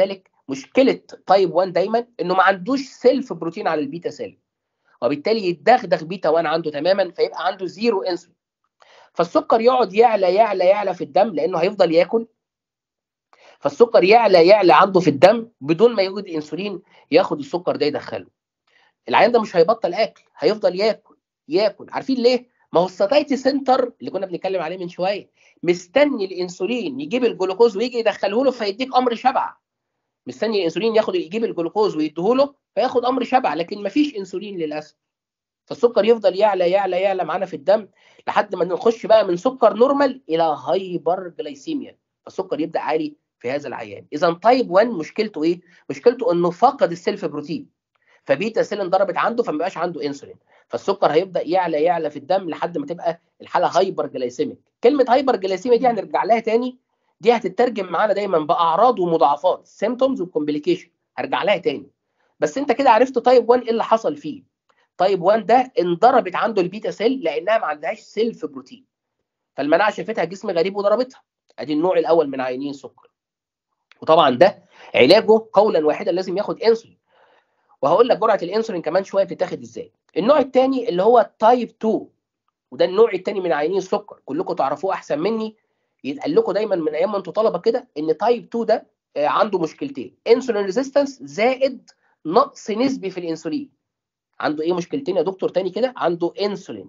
مشكله تايب 1 دايما انه ما عندوش سيلف بروتين على البيتا سيل وبالتالي يتدغدغ بيتا 1 عنده تماما فيبقى عنده زيرو انسولين فالسكر يقعد يعلى يعلى يعلى في الدم لانه هيفضل ياكل فالسكر يعلى يعلى عنده في الدم بدون ما يوجد انسولين ياخد السكر ده يدخله العيان ده مش هيبطل اكل هيفضل ياكل ياكل عارفين ليه ما هو الساتايتي سنتر اللي كنا بنتكلم عليه من شويه مستني الانسولين يجيب الجلوكوز ويجي يدخله له فيديك امر شبع مستني الانسولين ياخد يجيب الجلوكوز ويديهوله فياخد امر شبع لكن مفيش انسولين للاسف فالسكر يفضل يعلى يعلى يعلى معانا في الدم لحد ما نخش بقى من سكر نورمال الى هايبر جلايسيميا فالسكر يبدا عالي في هذا العيان اذا تايب 1 مشكلته ايه مشكلته انه فقد السيلف بروتين فبيتا سيل انضربت عنده فما بقاش عنده انسولين فالسكر هيبدا يعلى يعلى في الدم لحد ما تبقى الحاله هايبر جلايسيميك كلمه هايبر جلايسيميا دي هنرجع لها تاني دي هتترجم معانا دايما باعراض ومضاعفات سيمتومز وكومبليكيشن هرجع لها تاني بس انت كده عرفت تايب 1 ايه اللي حصل فيه تايب 1 ده انضربت عنده البيتا سيل لانها ما عندهاش سيلف بروتين فالمناعه شافتها جسم غريب وضربتها ادي النوع الاول من عيانين السكر وطبعا ده علاجه قولا واحدا لازم ياخد انسولين وهقول لك جرعه الانسولين كمان شويه بتتاخد ازاي النوع الثاني اللي هو تايب 2 وده النوع الثاني من عيانين السكر كلكم تعرفوه احسن مني يتقال لكم دايما من ايام ما انتوا طلبه كده ان تايب 2 ده عنده مشكلتين انسولين ريزيستنس زائد نقص نسبي في الانسولين عنده ايه مشكلتين يا دكتور تاني كده عنده انسولين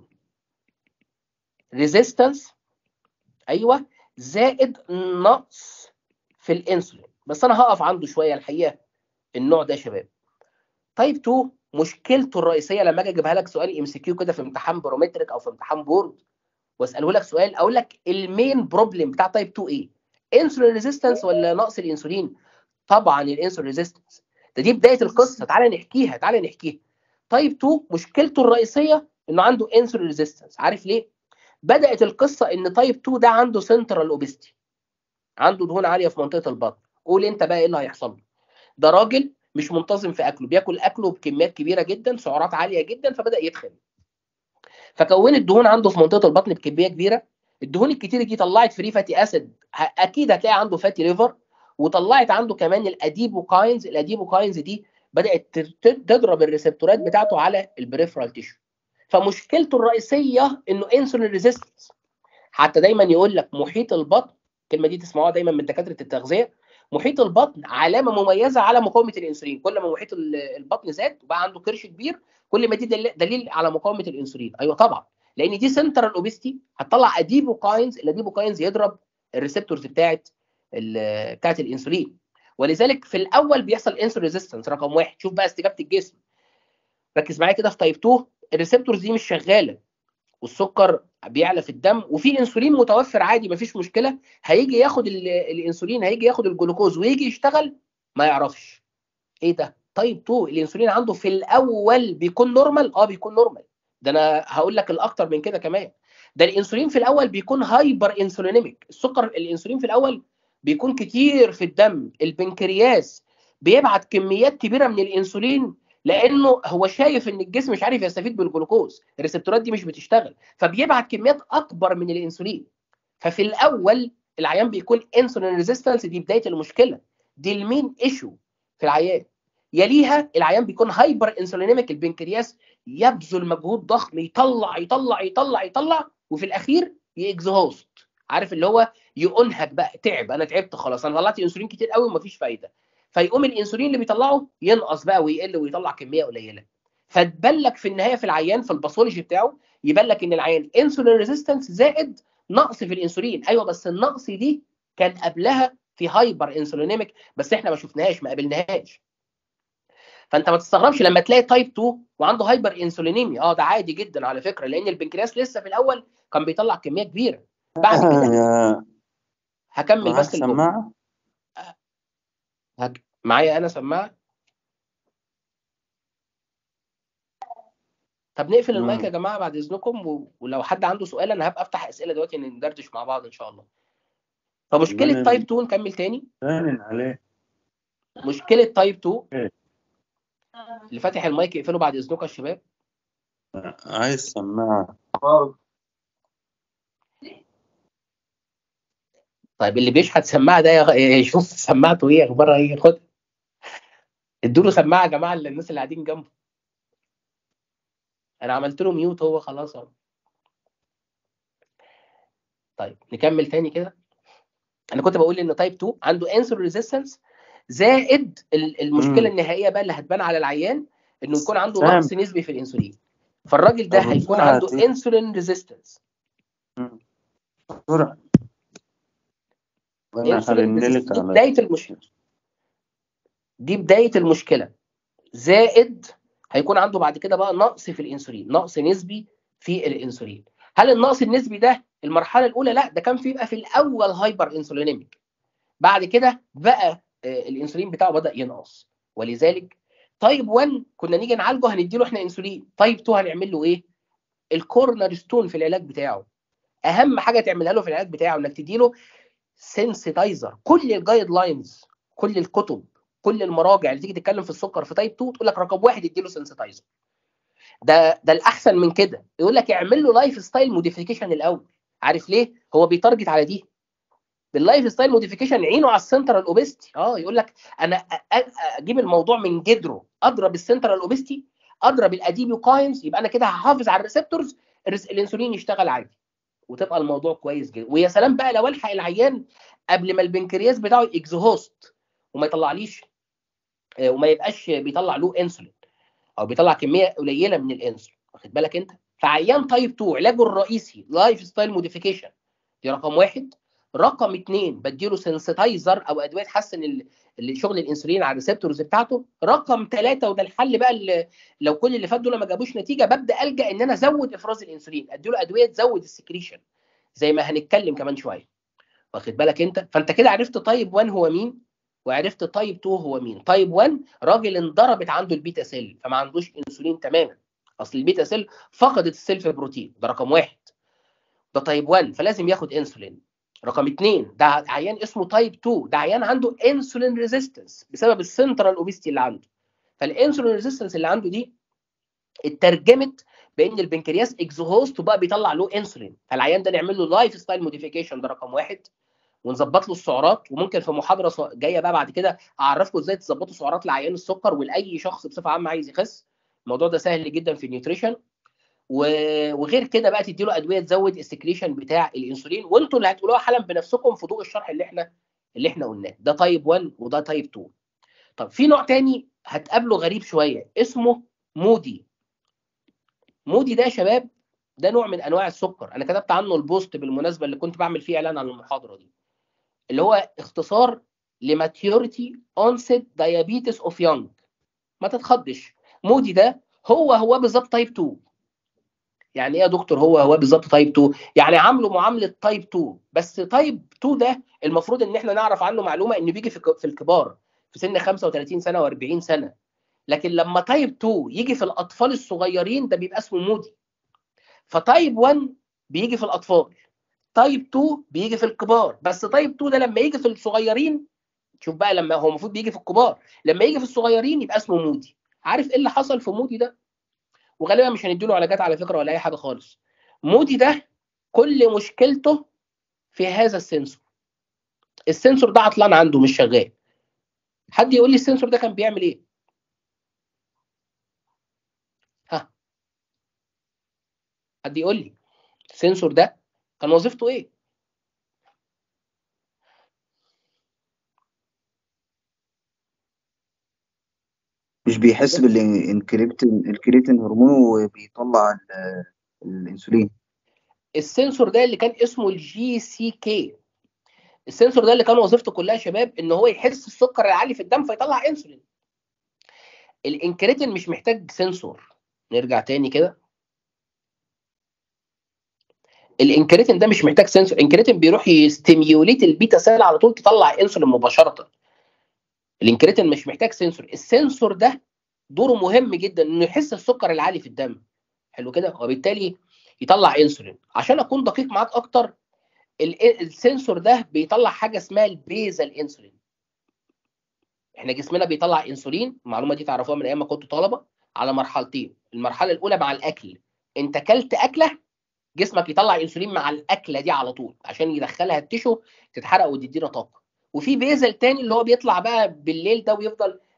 ريزيستنس ايوه زائد نقص في الانسولين بس انا هقف عنده شويه الحقيقه النوع ده يا شباب تايب 2 مشكلته الرئيسيه لما اجي اجيبها لك سؤال ام سي كيو كده في امتحان برومتريك او في امتحان بورد واساله لك سؤال اقول لك المين بروبلم بتاع تايب 2 ايه؟ انسولين ريزيستنس ولا نقص الانسولين؟ طبعا الانسولين ريزيستنس ده دي بدايه القصه تعالى نحكيها تعالى نحكيها تايب 2 مشكلته الرئيسيه انه عنده انسولين ريزيستنس عارف ليه؟ بدات القصه ان تايب 2 ده عنده سنترال اوبستي عنده دهون عاليه في منطقه البطن قول انت بقى ايه اللي هيحصل له ده راجل مش منتظم في اكله بياكل اكله بكميات كبيره جدا سعرات عاليه جدا فبدا يتخن فكونت دهون عنده في منطقه البطن بكميه كبيره الدهون الكتير دي طلعت فري فاتي اسيد اكيد هتلاقي عنده فاتي ليفر وطلعت عنده كمان الاديبوكاينز الاديبوكاينز دي بدات تضرب الريسبتورات بتاعته على البريفرال تيشو فمشكلته الرئيسيه انه انسولين ريزيستنس حتى دايما يقول لك محيط البطن الكلمه دي تسمعوها دايما من دكاتره التغذيه محيط البطن علامه مميزه على مقاومه الانسولين كل ما محيط البطن زاد وبقى عنده كرش كبير كل ما دي دليل على مقاومه الانسولين ايوه طبعا لان دي سنترال اوبستي هتطلع اديبوكاينز الاديبوكاينز يضرب الريسبتورز بتاعت بتاعت الانسولين ولذلك في الاول بيحصل انسولين ريزيستنس رقم واحد شوف بقى استجابه الجسم ركز معايا كده في تايب 2 الريسبتورز دي مش شغاله والسكر بيعلى في الدم وفي انسولين متوفر عادي مفيش مشكله هيجي ياخد الانسولين هيجي ياخد الجلوكوز ويجي يشتغل ما يعرفش ايه ده تايب 2 الانسولين عنده في الاول بيكون نورمال اه بيكون نورمال ده انا هقول لك الاكتر من كده كمان ده الانسولين في الاول بيكون هايبر انسولينيميك السكر الانسولين في الاول بيكون كتير في الدم البنكرياس بيبعت كميات كبيره من الانسولين لانه هو شايف ان الجسم مش عارف يستفيد بالجلوكوز الريسبتورات دي مش بتشتغل فبيبعت كميات اكبر من الانسولين ففي الاول العيان بيكون انسولين ريزيستنس دي بدايه المشكله دي المين ايشو في العيان يليها العيان بيكون هايبر انسولينيميك البنكرياس يبذل مجهود ضخم يطلع يطلع يطلع يطلع وفي الاخير يكزهوست عارف اللي هو ينهك بقى تعب انا تعبت خلاص انا طلعت انسولين كتير قوي ومفيش فايده فيقوم الانسولين اللي بيطلعه ينقص بقى ويقل ويطلع كميه قليله فتبان لك في النهايه في العيان في الباثولوجي بتاعه يبان لك ان العيان انسولين ريزيستنس زائد نقص في الانسولين ايوه بس النقص دي كان قبلها في هايبر انسولينيميك بس احنا ما شفناهاش ما قابلناهاش فانت ما تستغربش لما تلاقي تايب 2 وعنده هايبر انسولينيميا اه ده عادي جدا على فكره لان البنكرياس لسه في الاول كان بيطلع كميه كبيره بعد كده هكمل بس السماعه هك... معايا انا سماعه طب نقفل المايك يا جماعه بعد اذنكم و... ولو حد عنده سؤال انا هبقى افتح اسئله دلوقتي ندردش مع بعض ان شاء الله فمشكله تايب 2 نكمل تاني عليه مشكله تايب 2 إيه؟ اللي فاتح المايك يقفله بعد اذنكم يا شباب عايز سماعه طيب اللي بيشحت سماعه ده يشوف سماعته ايه اخبارها ايه خد ادوا له سماعه يا جماعه للناس اللي قاعدين جنبه انا عملت له ميوت هو خلاص اهو طيب نكمل تاني كده انا كنت بقول ان تايب 2 عنده انسولين ريزيستنس زائد ال- المشكله مم. النهائيه بقى اللي هتبان على العيان انه يكون عنده فاهم. نقص نسبي في الانسولين فالراجل ده طب هيكون والله عنده هتي- انسولين ريزيستنس بسرعة وانا انسولين هرن resistance. لك دي على بدايه المشكله دي بدايه المشكله زائد هيكون عنده بعد كده بقى نقص في الانسولين نقص نسبي في الانسولين هل النقص النسبي ده المرحله الاولى لا ده كان في بقى في الاول هايبر انسولينيميك بعد كده بقى آه، الانسولين بتاعه بدا ينقص ولذلك تايب 1 كنا نيجي نعالجه هنديله احنا انسولين تايب 2 هنعمل له ايه الكورنر ستون في العلاج بتاعه اهم حاجه تعملها له في العلاج بتاعه انك تديله سنسيتايزر كل الجايد لاينز كل الكتب كل المراجع اللي تيجي تتكلم في السكر في تايب 2 تقول لك رقم واحد اديله سنسيتايزر ده ده الاحسن من كده يقول لك اعمل له لايف ستايل موديفيكيشن الاول عارف ليه هو بيتارجت على دي باللايف ستايل موديفيكيشن عينه على السنترال اوبستي اه يقول لك انا أ- أ- اجيب الموضوع من جذره اضرب السنترال اوبستي اضرب الاديبيوكاينز يبقى انا كده هحافظ على الريسبتورز الرس- الانسولين يشتغل عادي وتبقى الموضوع كويس جدا ويا سلام بقى لو الحق العيان قبل ما البنكرياس بتاعه اكزهوست وما يطلعليش آه، وما يبقاش بيطلع له انسولين او بيطلع كميه قليله من الانسولين واخد بالك انت فعيان تايب 2 علاجه الرئيسي لايف ستايل موديفيكيشن دي رقم واحد رقم اثنين بديله سنسيتايزر او ادويه تحسن ال- ال- شغل الانسولين على الريسبتورز بتاعته رقم ثلاثه وده الحل بقى اللي لو كل اللي فات دول ما جابوش نتيجه ببدا الجا ان انا ازود افراز الانسولين اديله ادويه تزود السكريشن زي ما هنتكلم كمان شويه واخد بالك انت فانت كده عرفت تايب 1 هو مين وعرفت تايب 2 هو مين تايب 1 راجل انضربت عنده البيتا سيل فما عندوش انسولين تماما اصل البيتا سيل فقدت السيلف بروتين ده رقم واحد ده تايب 1 فلازم ياخد انسولين رقم اثنين ده عيان اسمه تايب 2 ده عيان عنده انسولين ريزيستنس بسبب السنترال اوبيستي اللي عنده فالانسولين ريزيستنس اللي عنده دي اترجمت بان البنكرياس اكزوهوست وبقى بيطلع له انسولين فالعيان ده نعمل له لايف ستايل موديفيكيشن ده رقم واحد ونظبط له السعرات وممكن في محاضره ص- جايه بقى بعد كده اعرفكم ازاي تظبطوا سعرات لعيان السكر ولاي شخص بصفه عامه عايز يخس الموضوع ده سهل جدا في النيوتريشن و- وغير كده بقى تدي له ادويه تزود السكريشن بتاع الانسولين وانتوا اللي هتقولوها حالا بنفسكم في ضوء الشرح اللي احنا اللي احنا قلناه ده تايب 1 وده تايب 2 طب في نوع تاني هتقابله غريب شويه اسمه مودي مودي ده يا شباب ده نوع من انواع السكر انا كتبت عنه البوست بالمناسبه اللي كنت بعمل فيه اعلان عن المحاضره دي اللي هو اختصار لماتيوريتي اونست دايابيتس اوف يونج ما تتخضش مودي ده هو هو بالظبط تايب 2 يعني ايه يا دكتور هو هو بالظبط تايب 2 يعني عامله معامله تايب 2 بس تايب 2 ده المفروض ان احنا نعرف عنه معلومه انه بيجي في ك- في الكبار في سن 35 سنه و40 سنه لكن لما تايب 2 يجي في الاطفال الصغيرين ده بيبقى اسمه مودي فتايب 1 بيجي في الاطفال تايب 2 بيجي في الكبار بس تايب 2 ده لما يجي في الصغيرين شوف بقى لما هو المفروض بيجي في الكبار لما يجي في الصغيرين يبقى اسمه مودي عارف ايه اللي حصل في مودي ده وغالبا مش هنديله علاجات على فكره ولا اي حاجه خالص مودي ده كل مشكلته في هذا السنسور السنسور ده عطلان عنده مش شغال حد يقول لي السنسور ده كان بيعمل ايه ها حد يقول لي السنسور ده كان وظيفته ايه مش بيحس بالانكريبتين الكريتين هرمون وبيطلع ال- الانسولين السنسور ده اللي كان اسمه الجي سي كي السنسور ده اللي كان وظيفته كلها يا شباب ان هو يحس السكر العالي في الدم فيطلع انسولين الانكريتين مش محتاج سنسور نرجع تاني كده الانكريتين ده مش محتاج سنسور الانكريتين بيروح يستيميوليت البيتا سيل على طول تطلع انسولين مباشره الانكريتين مش محتاج سنسور السنسور ده دوره مهم جدا انه يحس السكر العالي في الدم حلو كده وبالتالي يطلع انسولين عشان اكون دقيق معاك اكتر ال- السنسور ده بيطلع حاجه اسمها البيزال انسولين احنا جسمنا بيطلع انسولين المعلومه دي تعرفوها من ايام ما كنتوا طلبه على مرحلتين المرحله الاولى مع الاكل انت كلت اكله جسمك يطلع انسولين مع الاكله دي على طول عشان يدخلها التشو تتحرق وتدينا طاقه وفي بيزل تاني اللي هو بيطلع بقى بالليل ده ويفضل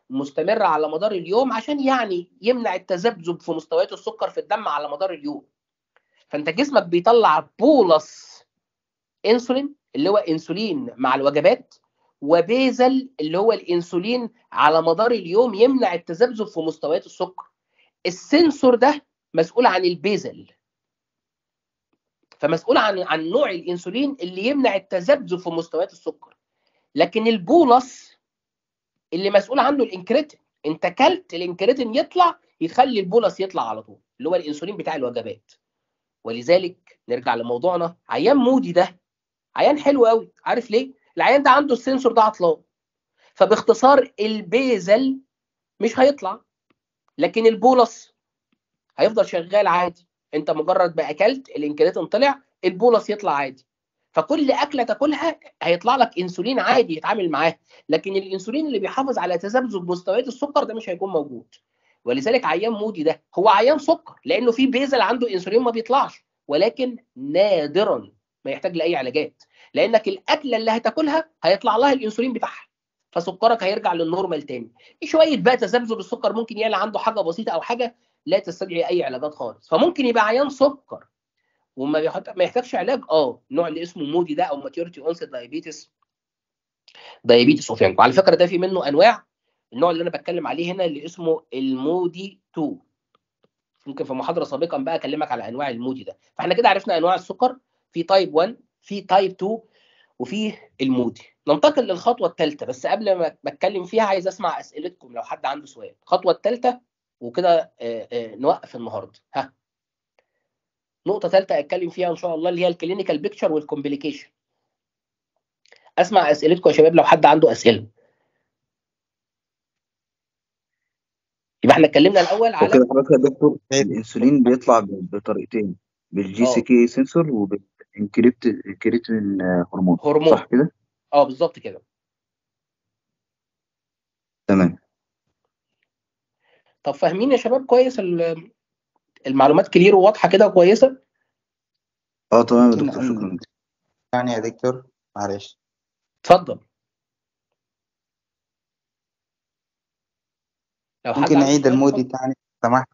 مستمره على مدار اليوم عشان يعني يمنع التذبذب في مستويات السكر في الدم على مدار اليوم فانت جسمك بيطلع بولس انسولين اللي هو انسولين مع الوجبات وبيزل اللي هو الانسولين على مدار اليوم يمنع التذبذب في مستويات السكر السنسور ده مسؤول عن البيزل فمسؤول عن عن نوع الانسولين اللي يمنع التذبذب في مستويات السكر لكن البولس اللي مسؤول عنه الانكريتين انت كلت الانكريتين يطلع يخلي البولس يطلع على طول اللي هو الانسولين بتاع الوجبات ولذلك نرجع لموضوعنا عيان مودي ده عيان حلو قوي عارف ليه العيان ده عنده السنسور ده عطلان فباختصار البيزل مش هيطلع لكن البولس هيفضل شغال عادي انت مجرد ما اكلت الانكريتين طلع البولس يطلع عادي فكل اكله تاكلها هيطلع لك انسولين عادي يتعامل معاه لكن الانسولين اللي بيحافظ على تذبذب مستويات السكر ده مش هيكون موجود ولذلك عيان مودي ده هو عيان سكر لانه في بيزل عنده انسولين ما بيطلعش ولكن نادرا ما يحتاج لاي علاجات لانك الاكله اللي هتاكلها هيطلع لها الانسولين بتاعها فسكرك هيرجع للنورمال تاني شويه بقى تذبذب السكر ممكن يعلى عنده حاجه بسيطه او حاجه لا تستدعي اي علاجات خالص فممكن يبقى عيان سكر وما بيحط... ما يحتاجش علاج اه النوع اللي اسمه مودي ده او ماتيورتي اونست دايابيتس دايابيتس اوفيانكو على فكره ده في منه انواع النوع اللي انا بتكلم عليه هنا اللي اسمه المودي 2 ممكن في محاضره سابقا بقى اكلمك على انواع المودي ده فاحنا كده عرفنا انواع السكر في تايب 1 في تايب 2 وفي المودي ننتقل للخطوه الثالثه بس قبل ما اتكلم فيها عايز اسمع اسئلتكم لو حد عنده سؤال الخطوه الثالثه وكده نوقف النهارده ها نقطة ثالثة أتكلم فيها إن شاء الله اللي هي الكلينيكال بيكتشر والكومبليكيشن. أسمع أسئلتكم يا شباب لو حد عنده أسئلة. يبقى إحنا اتكلمنا الأول على وكده حضرتك يا دكتور الانسولين بيطلع بطريقتين بالجي سي كي سنسور وبالكريتين هرمون هرمون صح كده؟ أه بالظبط كده. تمام طب فاهمين يا شباب كويس المعلومات كلير وواضحة كده كويسة؟ اه تمام يا دكتور شكرا يعني يا دكتور معلش اتفضل. لو حد ممكن عنده نعيد سؤال المودي اتفضل. تاني سمحت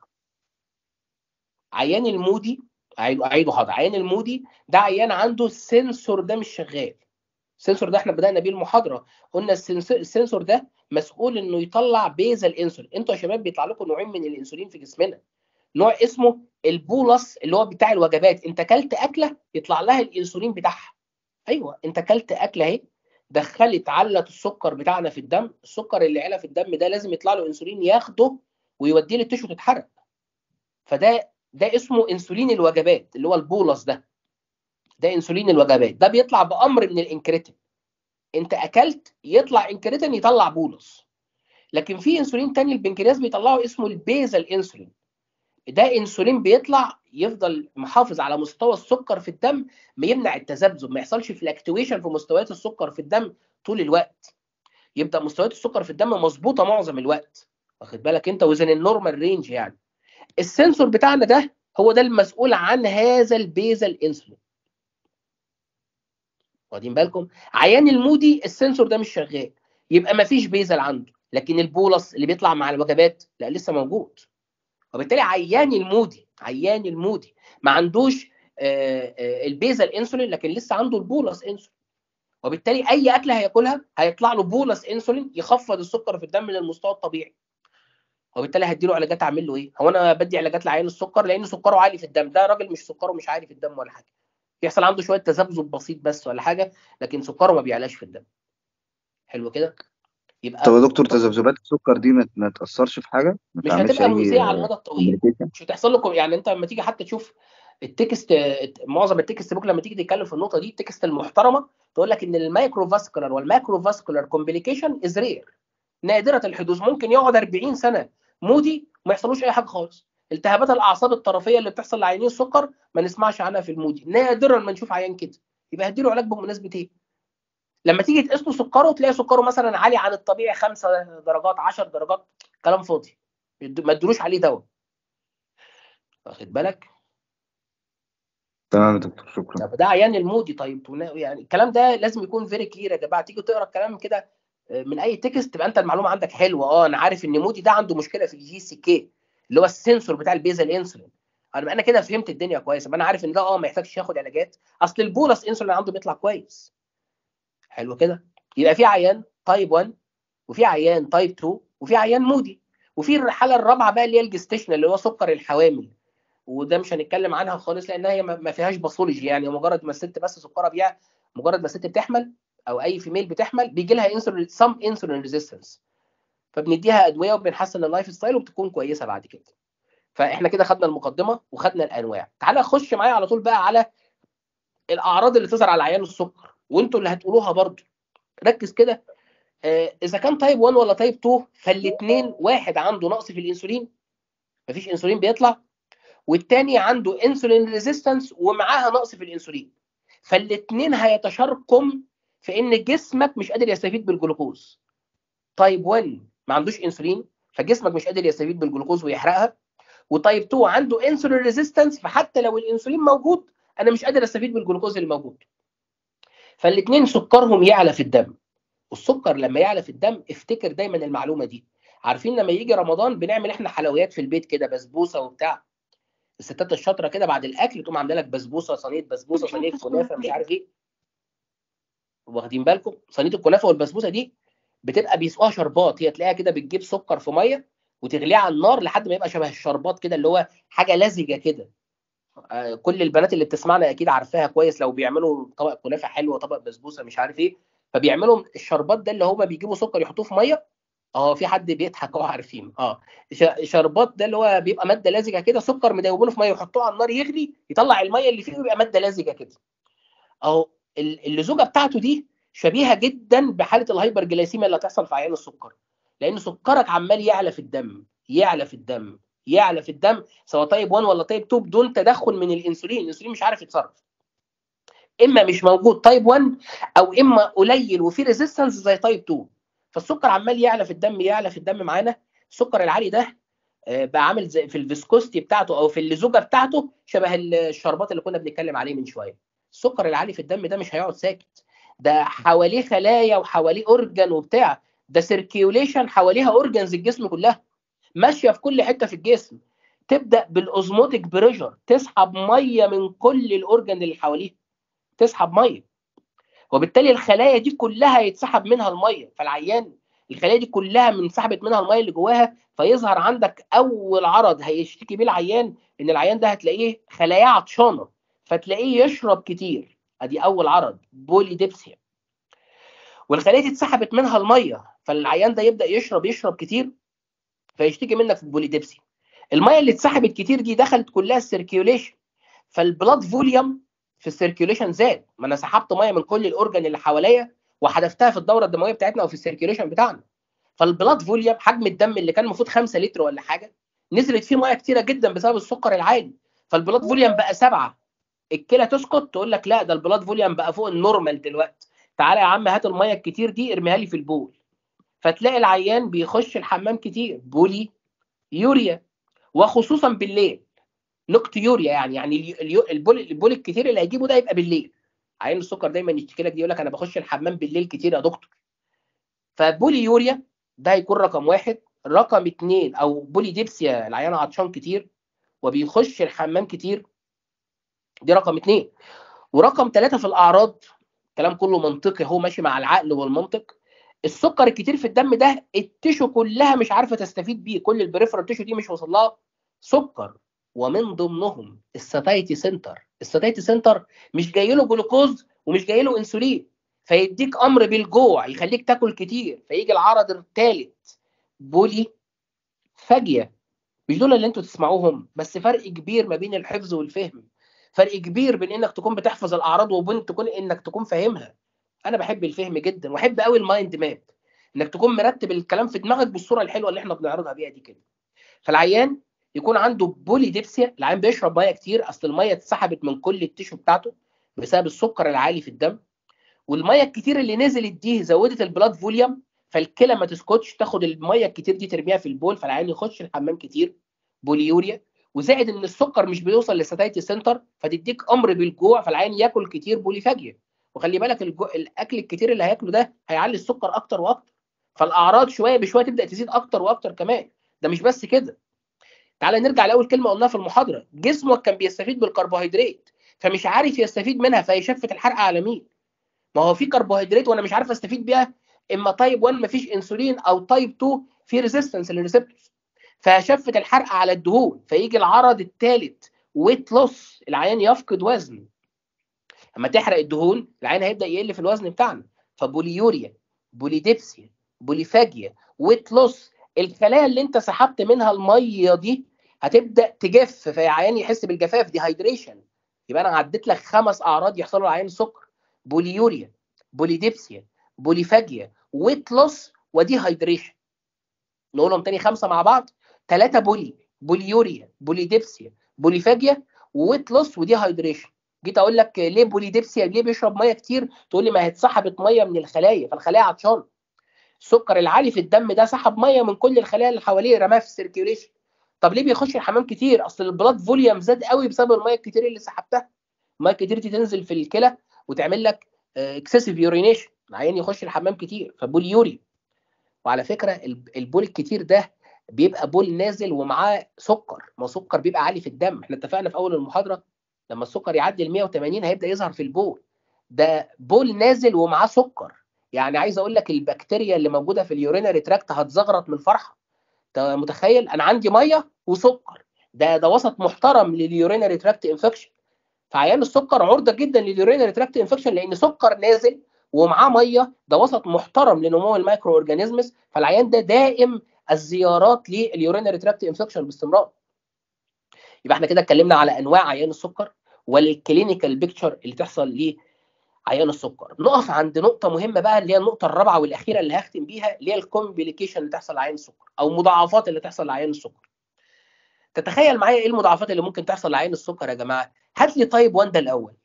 عيان المودي أعيده أعيده حاضر عيان المودي ده عيان عنده السنسور ده مش شغال. السنسور ده احنا بدأنا بيه المحاضرة قلنا السنس- السنسور ده مسؤول انه يطلع بيزل انسولين انتوا يا شباب بيطلع لكم نوعين من الانسولين في جسمنا نوع اسمه البولس اللي هو بتاع الوجبات انت اكلت اكله يطلع لها الانسولين بتاعها ايوه انت اكلت اكله اهي دخلت علت السكر بتاعنا في الدم السكر اللي علا في الدم ده لازم يطلع له انسولين ياخده ويوديه للتشو تتحرق فده ده اسمه انسولين الوجبات اللي هو البولس ده ده انسولين الوجبات ده بيطلع بامر من الانكريتين انت اكلت يطلع انكريتين يطلع بولس لكن في انسولين تاني البنكرياس بيطلعه اسمه البيزل انسولين ده انسولين بيطلع يفضل محافظ على مستوى السكر في الدم ما يمنع التذبذب ما يحصلش فلاكتويشن في مستويات السكر في الدم طول الوقت يبدا مستويات السكر في الدم مظبوطه معظم الوقت واخد بالك انت وزن النورمال رينج يعني السنسور بتاعنا ده هو ده المسؤول عن هذا البيزل انسولين واخدين بالكم عيان المودي السنسور ده مش شغال يبقى ما فيش بيزل عنده لكن البولس اللي بيطلع مع الوجبات لا لسه موجود وبالتالي عيان المودي عيان المودي ما عندوش آه، آه، البيزل انسولين لكن لسه عنده البولس انسولين وبالتالي اي اكله هياكلها هيطلع له بولس انسولين يخفض السكر في الدم للمستوى الطبيعي وبالتالي هديله علاجات اعمل له ايه هو انا بدي علاجات لعيان السكر لان سكره عالي في الدم ده راجل مش سكره مش عالي في الدم ولا حاجه يحصل عنده شويه تذبذب بسيط بس ولا حاجه لكن سكره ما بيعلاش في الدم حلو كده يبقى طب يا دكتور تذبذبات السكر دي ما ما تاثرش في حاجه ما مش تعملش هتبقى اي مؤذيه على المدى الطويل complication؟ مش هتحصل لكم يعني انت لما تيجي حتى تشوف التكست معظم التكست بوك لما تيجي تتكلم في النقطه دي التكست المحترمه تقول لك ان المايكرو فاسكولار والماكرو فاسكولار كومبليكيشن از رير نادره الحدوث ممكن يقعد 40 سنه مودي وما يحصلوش اي حاجه خالص التهابات الاعصاب الطرفيه اللي بتحصل لعيانين السكر ما نسمعش عنها في المودي نادرا ما نشوف عيان كده يبقى هديله علاج بمناسبه ايه لما تيجي تقيس له سكره تلاقي سكره مثلا عالي عن الطبيعي 5 درجات 10 درجات كلام فاضي ما تدلوش عليه دواء واخد بالك تمام يا دكتور شكرا طب ده عيان المودي طيب تنا- يعني الكلام ده لازم يكون فيري كلير يا جماعه تيجوا تقرا الكلام كده من اي تكست تبقى انت المعلومه عندك حلوه اه انا عارف ان مودي ده عنده مشكله في الجي سي كي اللي هو السنسور بتاع البيزل انسولين انا انا كده فهمت الدنيا كويس يبقى انا عارف ان ده اه ما يحتاجش ياخد علاجات اصل البولس انسولين اللي عنده بيطلع كويس حلو كده يبقى في عيان تايب 1 وفي عيان تايب 2 وفي عيان مودي وفي الحاله الرابعه بقى اللي هي الجستيشن اللي هو سكر الحوامل وده مش هنتكلم عنها خالص لانها هي ما ما فيهاش باثولوجي يعني مجرد ما الست بس سكرها بيع مجرد ما الست بتحمل او اي فيميل بتحمل بيجي لها انسولين سم انسولين ريزيستنس فبنديها ادويه وبنحسن اللايف ستايل وبتكون كويسه بعد كده فاحنا كده خدنا المقدمه وخدنا الانواع تعالى خش معايا على طول بقى على الاعراض اللي تظهر على عيان السكر وانتوا اللي هتقولوها برضو ركز كده آه، اذا كان تايب 1 ولا تايب 2 فالاثنين واحد عنده نقص في الانسولين مفيش انسولين بيطلع والتاني عنده انسولين ريزيستنس ومعاها نقص في الانسولين فالاثنين هيتشاركم في ان جسمك مش قادر يستفيد بالجلوكوز تايب 1 ما عندوش انسولين فجسمك مش قادر يستفيد بالجلوكوز ويحرقها وتايب 2 عنده انسولين ريزيستنس فحتى لو الانسولين موجود انا مش قادر استفيد بالجلوكوز اللي موجود فالاثنين سكرهم يعلى في الدم والسكر لما يعلى في الدم افتكر دايما المعلومه دي عارفين لما يجي رمضان بنعمل احنا حلويات في البيت كده بسبوسه وبتاع الستات الشاطره كده بعد الاكل تقوم عامله لك بسبوسه صينيه بسبوسه صينيه كنافه مش عارف ايه واخدين بالكم صينيه الكنافه والبسبوسه دي بتبقى بيسقوها شربات هي تلاقيها كده بتجيب سكر في ميه وتغليه على النار لحد ما يبقى شبه الشربات كده اللي هو حاجه لزجه كده آه، كل البنات اللي بتسمعنا اكيد عارفاها كويس لو بيعملوا طبق كنافه حلوه طبق بسبوسه مش عارف ايه فبيعملوا الشربات ده اللي هما بيجيبوا سكر يحطوه في ميه اه في حد بيضحك اه عارفين اه ش- شربات ده اللي هو بيبقى ماده لزجه كده سكر مدوبينه في ميه يحطوه على النار يغلي يطلع الميه اللي فيه ويبقى ماده لزجه كده اهو ال- اللزوجه بتاعته دي شبيهه جدا بحاله الهايبر جلايسيميا اللي هتحصل في عيان السكر لان سكرك عمال يعلى في الدم يعلى في الدم يعلى في الدم سواء تايب 1 ولا تايب 2 بدون تدخل من الانسولين الانسولين مش عارف يتصرف اما مش موجود تايب 1 او اما قليل وفي ريزيستنس زي تايب 2 فالسكر عمال يعلى في الدم يعلى في الدم معانا السكر العالي ده آه، بقى عامل زي في الفيسكوستي بتاعته او في اللزوجه بتاعته شبه الشربات اللي كنا بنتكلم عليه من شويه السكر العالي في الدم ده مش هيقعد ساكت ده حواليه خلايا وحواليه اورجان وبتاع ده سيركيوليشن حواليها اورجانز الجسم كلها ماشيه في كل حته في الجسم تبدا بالاوزموتيك بريشر تسحب ميه من كل الاورجان اللي حواليها تسحب ميه وبالتالي الخلايا دي كلها يتسحب منها الميه فالعيان الخلايا دي كلها من سحبت منها الميه اللي جواها فيظهر عندك اول عرض هيشتكي بيه العيان ان العيان ده هتلاقيه خلايا عطشانه فتلاقيه يشرب كتير ادي اول عرض بولي ديبسيا والخلايا دي اتسحبت منها الميه فالعيان ده يبدا يشرب يشرب كتير فيشتكي منك في البوليديبسي الميه اللي اتسحبت كتير دي دخلت كلها السيركيوليشن فالبلاد فوليوم في السيركيوليشن زاد ما انا سحبت ميه من كل الاورجان اللي حواليا وحدفتها في الدوره الدمويه بتاعتنا او في السيركيوليشن بتاعنا فالبلاد فوليوم حجم الدم اللي كان المفروض 5 لتر ولا حاجه نزلت فيه ميه كتيره جدا بسبب السكر العالي فالبلاد فوليوم بقى سبعه الكلى تسكت تقول لك لا ده البلاد فوليوم بقى فوق النورمال دلوقتي تعالى يا عم هات الميه الكتير دي ارميها لي في البول فتلاقي العيان بيخش الحمام كتير بولي يوريا وخصوصا بالليل نقط يوريا يعني يعني اليو- اليو- البول البول الكتير اللي هيجيبه ده يبقى بالليل عيان السكر دايما يشتكي لك دي يقول لك انا بخش الحمام بالليل كتير يا دكتور فبولي يوريا ده هيكون رقم واحد رقم اتنين او بولي ديبسيا العيان عطشان كتير وبيخش الحمام كتير دي رقم اتنين ورقم ثلاثة في الأعراض كلام كله منطقي هو ماشي مع العقل والمنطق السكر الكتير في الدم ده التشو كلها مش عارفة تستفيد بيه كل البريفرال تشو دي مش واصل لها سكر ومن ضمنهم الساتايتي سنتر الساتايتي سنتر مش جاي له جلوكوز ومش جاي له انسولين فيديك امر بالجوع يخليك تاكل كتير فيجي العرض الثالث بولي فاجيه مش دول اللي انتوا تسمعوهم بس فرق كبير ما بين الحفظ والفهم فرق كبير بين انك تكون بتحفظ الاعراض وبين تكون انك تكون فاهمها انا بحب الفهم جدا واحب قوي المايند ماب انك تكون مرتب الكلام في دماغك بالصوره الحلوه اللي احنا بنعرضها بيها دي كده فالعيان يكون عنده بولي ديبسيا العيان بيشرب ميه كتير اصل الميه اتسحبت من كل التيشو بتاعته بسبب السكر العالي في الدم والميه الكتير اللي نزلت دي زودت البلاد فوليوم فالكلى ما تسكتش تاخد الميه الكتير دي ترميها في البول فالعيان يخش الحمام كتير بوليوريا وزائد ان السكر مش بيوصل للساتايتي سنتر فتديك امر بالجوع فالعيان ياكل كتير بوليفاجيا وخلي بالك الجو... الاكل الكتير اللي هياكله ده هيعلي السكر اكتر واكتر فالاعراض شويه بشويه تبدا تزيد اكتر واكتر كمان ده مش بس كده تعالى نرجع لاول كلمه قلناها في المحاضره جسمك كان بيستفيد بالكربوهيدرات فمش عارف يستفيد منها فيشفت الحرق على مين ما هو في كربوهيدرات وانا مش عارف استفيد بيها اما تايب 1 مفيش انسولين او تايب 2 في ريزيستنس للريسبتورز فشفت الحرق على الدهون فيجي العرض الثالث ويت لوس العيان يفقد وزن اما تحرق الدهون العيان هيبدا يقل في الوزن بتاعنا فبوليوريا بوليديبسيا بوليفاجيا ويت لوس الخلايا اللي انت سحبت منها الميه دي هتبدا تجف فالعيان يحس بالجفاف دي هايدريشن يبقى انا عديت لك خمس اعراض يحصلوا للعيان سكر بوليوريا بوليديبسيا بوليفاجيا ويت لوس ودي هايدريشن نقولهم تاني خمسه مع بعض ثلاثه بولي بوليوريا بوليديبسيا بوليفاجيا وويت لوس ودي هايدريشن جيت اقول لك ليه بوليديبسيا ليه بيشرب ميه كتير تقول لي ما هي اتسحبت ميه من الخلايا فالخلايا عطشانه السكر العالي في الدم ده سحب ميه من كل الخلايا اللي حواليه رماها في السيركيوليشن طب ليه بيخش الحمام كتير اصل البلاد فوليوم زاد قوي بسبب الميه الكتير اللي سحبتها الميه الكتير دي تنزل في الكلى وتعمل لك اكسسيف يورينيشن العيان يخش الحمام كتير فبوليوري وعلى فكره البول الكتير ده بيبقى بول نازل ومعاه سكر ما سكر بيبقى عالي في الدم احنا اتفقنا في اول المحاضره لما السكر يعدي ال 180 هيبدا يظهر في البول ده بول نازل ومعاه سكر يعني عايز اقول لك البكتيريا اللي موجوده في اليورينري تراكت هتزغرط من الفرحه انت متخيل انا عندي ميه وسكر ده ده وسط محترم لليورينري تراكت انفكشن فعيان السكر عرضه جدا لليورينري تراكت انفكشن لان سكر نازل ومعاه ميه ده وسط محترم لنمو المايكرو اورجانيزمز فالعيان ده دائم الزيارات لليورينري تراكت انفكشن باستمرار يبقى احنا كده اتكلمنا على انواع عيان السكر والكلينيكال بيكتشر اللي تحصل لعيان السكر نقف عند نقطه مهمه بقى اللي هي النقطه الرابعه والاخيره اللي هختم بيها اللي هي الكومبليكيشن اللي تحصل لعيان السكر او مضاعفات اللي تحصل لعيان السكر تتخيل معايا ايه المضاعفات اللي ممكن تحصل لعيان السكر يا جماعه هات لي تايب 1 ده الاول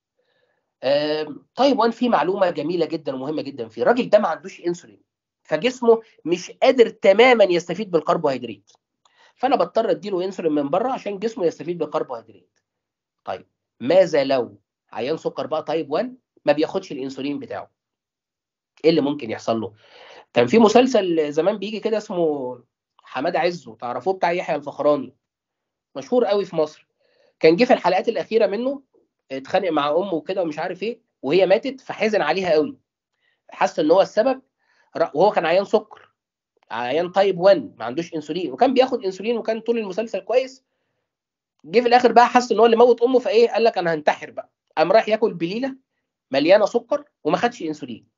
تايب 1 فيه معلومه جميله جدا ومهمه جدا فيه الراجل ده ما عندوش انسولين فجسمه مش قادر تماما يستفيد بالكربوهيدرات فانا بضطر اديله انسولين من بره عشان جسمه يستفيد بالكربوهيدرات طيب ماذا لو عيان سكر بقى تايب 1 ما بياخدش الانسولين بتاعه ايه اللي ممكن يحصل له كان في مسلسل زمان بيجي كده اسمه حماده عزه تعرفوه بتاع يحيى الفخراني مشهور قوي في مصر كان جه في الحلقات الاخيره منه اتخانق مع امه وكده ومش عارف ايه وهي ماتت فحزن عليها قوي حس ان هو السبب وهو كان عيان سكر عيان تايب 1 ما عندوش انسولين وكان بياخد انسولين وكان طول المسلسل كويس جه في الاخر بقى حس ان هو اللي موت امه فايه قال لك انا هنتحر بقى قام رايح ياكل بليله مليانه سكر وما خدش انسولين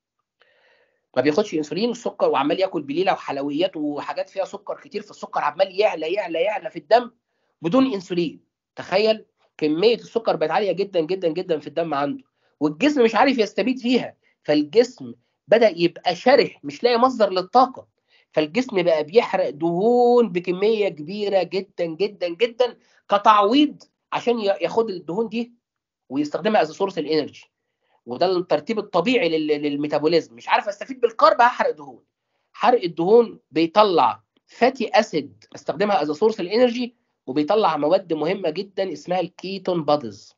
ما بياخدش انسولين والسكر وعمال ياكل بليله وحلويات وحاجات فيها سكر كتير فالسكر عمال يعلى يعلى يعلى في الدم بدون انسولين تخيل كميه السكر بقت عاليه جدا جدا جدا في الدم عنده والجسم مش عارف يستفيد فيها فالجسم بدا يبقى شرح مش لاقي مصدر للطاقه فالجسم بقى بيحرق دهون بكميه كبيره جدا جدا جدا كتعويض عشان ياخد الدهون دي ويستخدمها از سورس الانرجي وده الترتيب الطبيعي للميتابوليزم مش عارف استفيد بالكارب هحرق دهون حرق الدهون بيطلع فاتي اسيد استخدمها از سورس الانرجي وبيطلع مواد مهمه جدا اسمها الكيتون بادز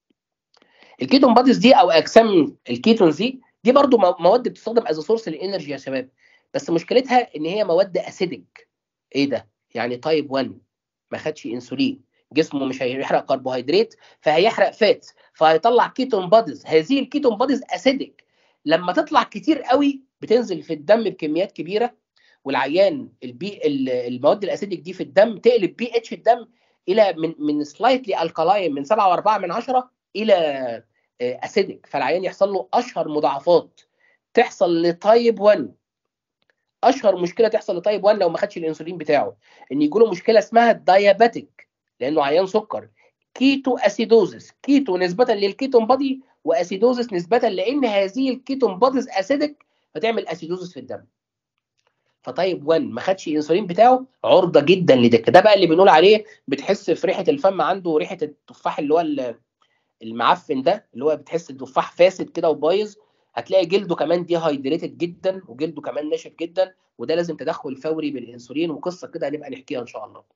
الكيتون بادز دي او اجسام الكيتونز دي دي برضو مواد بتستخدم از سورس الانرجي يا شباب بس مشكلتها ان هي مواد اسيدك ايه ده يعني تايب 1 ما خدش انسولين جسمه مش هيحرق كربوهيدرات فهيحرق فات فهيطلع كيتون بادز هذه الكيتون بادز اسيدك لما تطلع كتير قوي بتنزل في الدم بكميات كبيره والعيان البي المواد الاسيدك دي في الدم تقلب بي اتش الدم الى من من سلايتلي الكالاين من 7.4 من 10 الى اسيدك فالعيان يحصل له اشهر مضاعفات تحصل لتايب 1 اشهر مشكله تحصل لتايب 1 لو ما خدش الانسولين بتاعه ان يجي له مشكله اسمها الدايابيتيك لانه عيان سكر كيتو اسيدوزس كيتو نسبه للكيتون بادي واسيدوزس نسبه لان هذه الكيتون باديز اسيدك فتعمل اسيدوزس في الدم فطيب 1 ما خدش الانسولين بتاعه عرضه جدا لده ده بقى اللي بنقول عليه بتحس في ريحه الفم عنده ريحه التفاح اللي هو المعفن ده اللي هو بتحس التفاح فاسد كده وبايظ هتلاقي جلده كمان دي هايدريتد جدا وجلده كمان ناشف جدا وده لازم تدخل فوري بالانسولين وقصه كده هنبقى نحكيها ان شاء الله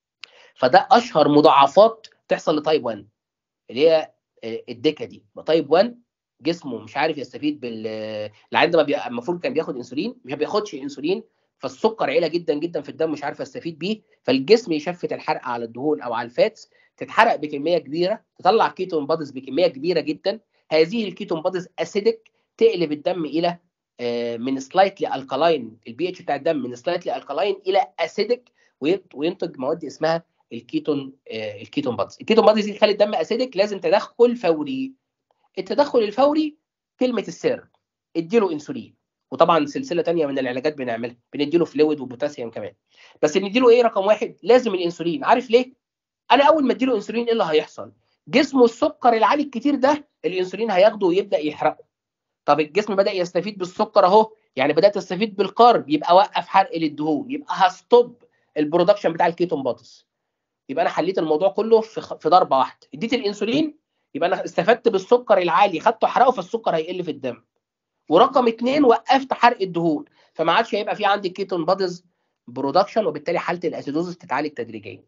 فده اشهر مضاعفات تحصل لتايب 1 اللي هي الدكه دي تايب 1 جسمه مش عارف يستفيد بال العيان ده ما بي- المفروض كان بياخد انسولين ما بياخدش انسولين فالسكر عالي جدا جدا في الدم مش عارف يستفيد بيه فالجسم يشفت الحرق على الدهون او على الفاتس تتحرق بكميه كبيره تطلع كيتون بادز بكميه كبيره جدا هذه الكيتون بادز اسيدك تقلب الدم الى آه، من سلايتلي الكالاين البي اتش بتاع الدم من سلايتلي الكالاين الى اسيدك وينتج مواد اسمها الكيتون آه، الكيتون بادز الكيتون بادز دي تخلي الدم اسيدك لازم تدخل فوري التدخل الفوري كلمه السر اديله انسولين وطبعا سلسله تانية من العلاجات بنعملها بنديله فلويد وبوتاسيوم كمان بس نديله ايه رقم واحد لازم الانسولين عارف ليه انا اول ما اديله انسولين ايه اللي هيحصل جسمه السكر العالي الكتير ده الانسولين هياخده ويبدا يحرقه طب الجسم بدا يستفيد بالسكر اهو يعني بدات تستفيد بالكارب يبقى وقف حرق للدهون يبقى هستوب البرودكشن بتاع الكيتون بادز يبقى انا حليت الموضوع كله في خ- في ضربه واحده اديت الانسولين يبقى انا استفدت بالسكر العالي خدته احرقه فالسكر هيقل في الدم ورقم اثنين وقفت حرق الدهون فما عادش هيبقى في عندي كيتون بادز برودكشن وبالتالي حاله الاسيدوزس تتعالج تدريجيا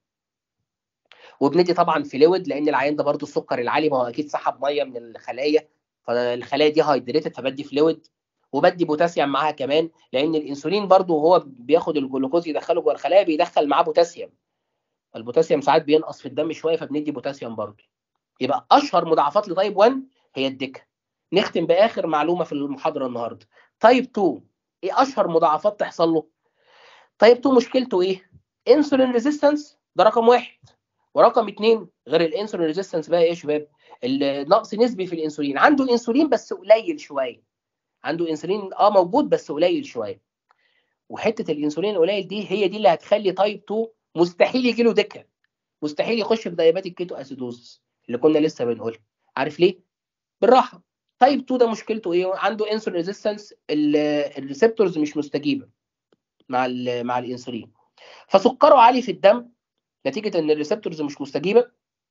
وبندي طبعا فلويد لان العيان ده برضو السكر العالي ما هو اكيد سحب ميه من الخلايا فالخلايا دي هايدريتد فبدي فلويد وبدي بوتاسيوم معاها كمان لان الانسولين برضو وهو بياخد الجلوكوز يدخله جوه الخلايا بيدخل معاه بوتاسيوم البوتاسيوم ساعات بينقص في الدم شويه فبندي بوتاسيوم برضو يبقى اشهر مضاعفات لتايب 1 هي الدكه نختم باخر معلومه في المحاضره النهارده تايب 2 ايه اشهر مضاعفات تحصل له تايب 2 مشكلته ايه انسولين ريزيستنس ده رقم واحد ورقم اثنين غير الانسولين ريزيستنس بقى ايه يا شباب النقص نسبي في الانسولين عنده انسولين بس قليل شويه عنده انسولين اه موجود بس قليل شويه وحته الانسولين القليل دي هي دي اللي هتخلي تايب 2 مستحيل يجي له دكه مستحيل يخش في دايابيتيك كيتو اسيدوزس اللي كنا لسه بنقولها عارف ليه بالراحه تايب 2 ده مشكلته ايه عنده انسولين ريزيستنس الريسبتورز مش مستجيبه مع ال مع الانسولين فسكره عالي في الدم نتيجه ان الريسبتورز مش مستجيبه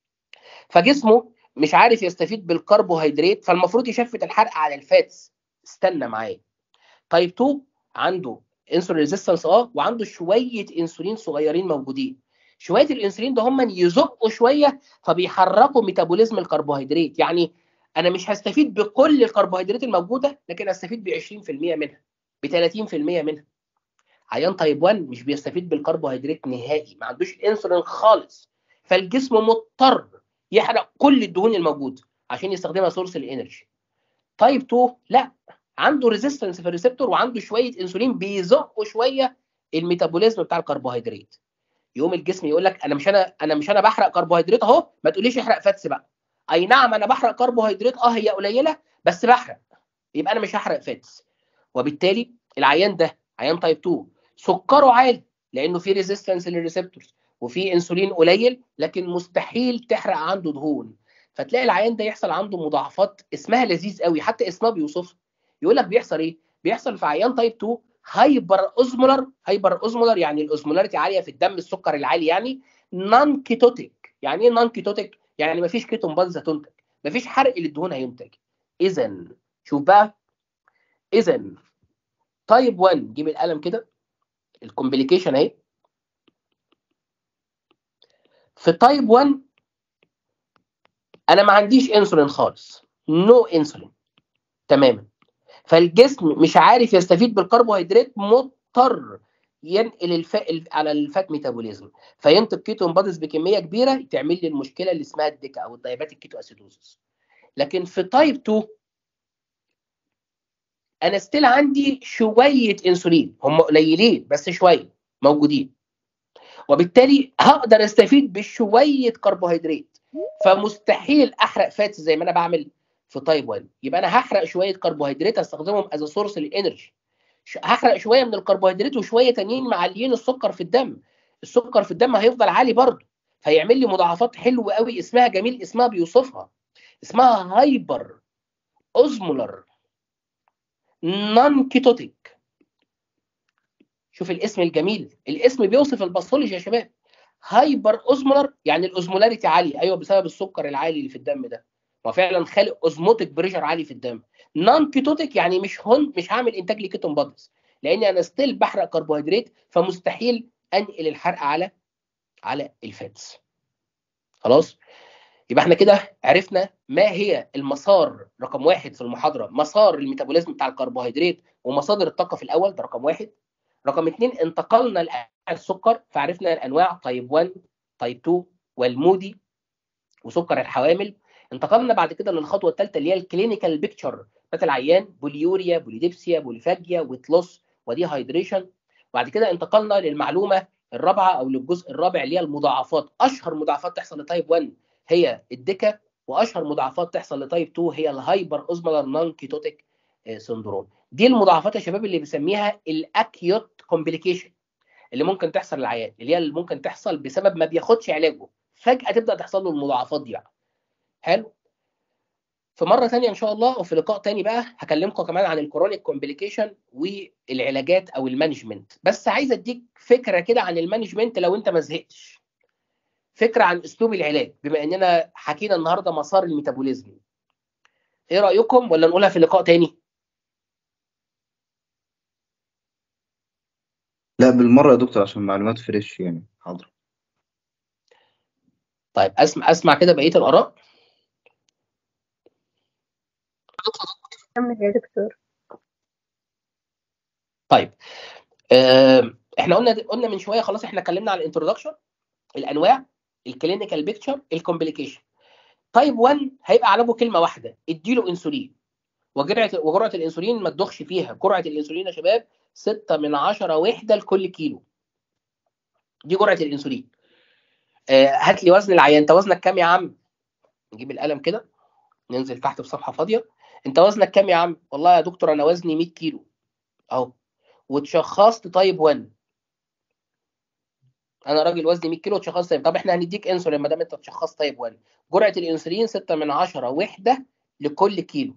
فجسمه مش عارف يستفيد بالكربوهيدرات فالمفروض يشفت الحرق على الفاتس استنى معايا تايب 2 عنده انسولين ريزيستنس اه وعنده شويه انسولين صغيرين موجودين شويه الانسولين ده هم يزقوا شويه فبيحركوا ميتابوليزم الكربوهيدرات يعني انا مش هستفيد بكل الكربوهيدرات الموجوده لكن هستفيد ب 20% منها ب 30% منها عيان تايب 1 مش بيستفيد بالكربوهيدرات نهائي ما عندوش انسولين خالص فالجسم مضطر يحرق كل الدهون الموجوده عشان يستخدمها سورس الانرجي تايب 2 لا عنده ريزيستنس في الريسبتور وعنده شويه انسولين بيزقوا شويه الميتابوليزم بتاع الكربوهيدرات يقوم الجسم يقول لك انا مش انا انا مش انا بحرق كربوهيدرات اهو ما تقوليش احرق فاتس بقى اي نعم انا بحرق كربوهيدرات اه هي قليله بس بحرق يبقى انا مش هحرق فاتس وبالتالي العيان ده عيان تايب 2 سكره عالي لانه في ريزيستنس للريسبتورز وفي انسولين قليل لكن مستحيل تحرق عنده دهون فتلاقي العيان ده يحصل عنده مضاعفات اسمها لذيذ قوي حتى اسمها بيوصفها يقول لك بيحصل ايه بيحصل في عيان تايب 2 هايبر اوزمولر هايبر اوزمولر يعني الاوزمولاريتي عاليه في الدم السكر العالي يعني نون كيتوتيك يعني ايه نون كيتوتيك يعني مفيش كيتون بادز هتنتج مفيش حرق للدهون هينتج اذا شوف بقى اذا تايب 1 جيب القلم كده الكومبليكيشن اهي في تايب 1 انا ما عنديش انسولين خالص نو no انسولين تماما فالجسم مش عارف يستفيد بالكربوهيدرات مضطر ينقل الف... على الفات ميتابوليزم فينتج كيتون بادز بكميه كبيره تعمل لي المشكله اللي اسمها الديكا او الدايابيتيك كيتو اسيدوزس لكن في تايب 2 انا ستيل عندي شويه انسولين هم قليلين بس شويه موجودين وبالتالي هقدر استفيد بشويه كربوهيدرات فمستحيل احرق فاتس زي ما انا بعمل في تايب 1 يبقى انا هحرق شويه كربوهيدرات استخدمهم از سورس للانرجي هحرق شويه من الكربوهيدرات وشويه تانيين معليين السكر في الدم السكر في الدم هيفضل عالي برضه فيعمل لي مضاعفات حلوه قوي اسمها جميل اسمها بيوصفها اسمها هايبر اوزمولر نون كيتوتيك شوف الاسم الجميل الاسم بيوصف الباثولوجي يا شباب هايبر اوزمولر يعني الاوزمولاريتي عاليه ايوه بسبب السكر العالي اللي في الدم ده ما فعلا خالق اوزموتيك بريشر عالي في الدم نون كيتوتيك يعني مش هون مش هعمل انتاج لكيتون بادز لاني انا ستيل بحرق كربوهيدرات فمستحيل انقل الحرق على على الفاتس خلاص يبقى احنا كده عرفنا ما هي المسار رقم واحد في المحاضره مسار الميتابوليزم بتاع الكربوهيدرات ومصادر الطاقه في الاول ده رقم واحد رقم اثنين انتقلنا لانواع السكر فعرفنا الانواع تايب 1 تايب 2 والمودي وسكر الحوامل انتقلنا بعد كده للخطوه الثالثه اللي هي الكلينيكال بيكتشر بتاعت العيان بوليوريا بوليديبسيا بوليفاجيا ويت لوس ودي هايدريشن وبعد كده انتقلنا للمعلومه الرابعه او للجزء الرابع اللي هي المضاعفات اشهر مضاعفات تحصل لتايب 1 هي الدكا واشهر مضاعفات تحصل لتايب 2 هي الهايبر اوزمولار نون كيتوتيك سندروم دي المضاعفات يا شباب اللي بنسميها الاكيوت كومبليكيشن اللي ممكن تحصل للعيان اللي هي اللي ممكن تحصل بسبب ما بياخدش علاجه فجاه تبدا تحصل له المضاعفات دي بقى حلو في مره ثانيه ان شاء الله وفي لقاء ثاني بقى هكلمكم كمان عن الكرونيك كومبليكيشن والعلاجات او المانجمنت بس عايز اديك فكره كده عن المانجمنت لو انت ما زهقتش فكره عن اسلوب العلاج بما اننا حكينا النهارده مسار الميتابوليزم ايه رايكم ولا نقولها في لقاء تاني لا بالمرة يا دكتور عشان معلومات فريش يعني حاضر طيب اسمع اسمع كده بقيه الاراء كمل يا دكتور طيب آه، احنا قلنا قلنا من شويه خلاص احنا اتكلمنا عن الانترودكشن الانواع الكلينيكال بيكتشر الكومبليكيشن تايب 1 هيبقى علاجه كلمه واحده اديله انسولين وجرعه وجرعه الانسولين ما تضخش فيها جرعه الانسولين يا شباب 6 من 10 وحده لكل كيلو دي جرعه الانسولين آه، هات لي وزن العيان انت وزنك كام يا عم نجيب القلم كده ننزل تحت في صفحه فاضيه انت وزنك كام يا عم والله يا دكتور انا وزني 100 كيلو اهو واتشخصت تايب 1 انا راجل وزني 100 كيلو اتشخصت تايب طب احنا هنديك انسولين ما دام انت اتشخصت تايب 1 جرعه الانسولين 6 من 10 وحده لكل كيلو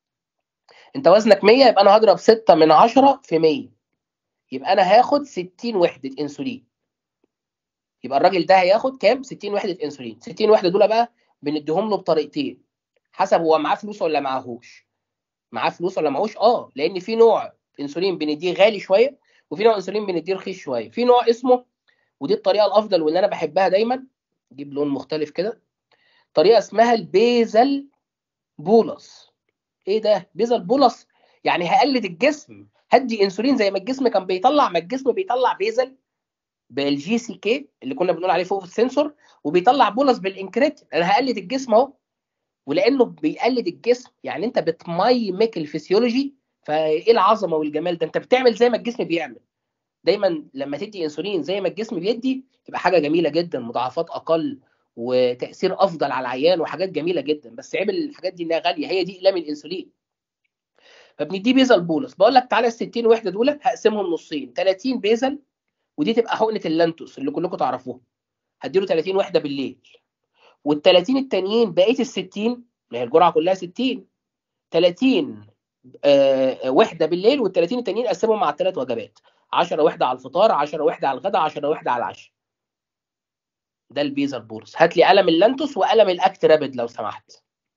انت وزنك 100 يبقى انا هضرب 6 من 10 في 100 يبقى انا هاخد 60 وحده انسولين يبقى الراجل ده هياخد كام 60 وحده انسولين 60 وحده دول بقى بنديهم له بطريقتين حسب هو معاه فلوس ولا معاهوش معاه فلوس ولا معهوش اه لان في نوع انسولين بنديه غالي شويه وفي نوع انسولين بنديه رخيص شويه في نوع اسمه ودي الطريقه الافضل واللي انا بحبها دايما نجيب لون مختلف كده طريقه اسمها البيزل بولس ايه ده بيزل بولس يعني هقلد الجسم هدي انسولين زي ما الجسم كان بيطلع ما الجسم بيطلع بيزل بالجي سي كي اللي كنا بنقول عليه فوق في السنسور وبيطلع بولس بالانكريت انا هقلد الجسم اهو ولانه بيقلد الجسم يعني انت بتميمك الفسيولوجي فايه العظمه والجمال ده انت بتعمل زي ما الجسم بيعمل دايما لما تدي انسولين زي ما الجسم بيدي تبقى حاجه جميله جدا مضاعفات اقل وتاثير افضل على العيان وحاجات جميله جدا بس عيب الحاجات دي انها غاليه هي دي اقلام الانسولين فبنديه بيزل بولس بقول لك تعالى ال 60 وحده دول هقسمهم نصين 30 بيزل ودي تبقى حقنه اللانتوس اللي كلكم تعرفوها هديله 30 وحده بالليل وال 30 التانيين بقيه ال 60 ما هي الجرعه كلها 60 30 آه وحده بالليل وال 30 التانيين قسمهم على الثلاث وجبات 10 وحده على الفطار 10 وحده على الغداء 10 وحده على العشاء ده البيزل بورس هات لي قلم اللانتوس وقلم الاكت رابد لو سمحت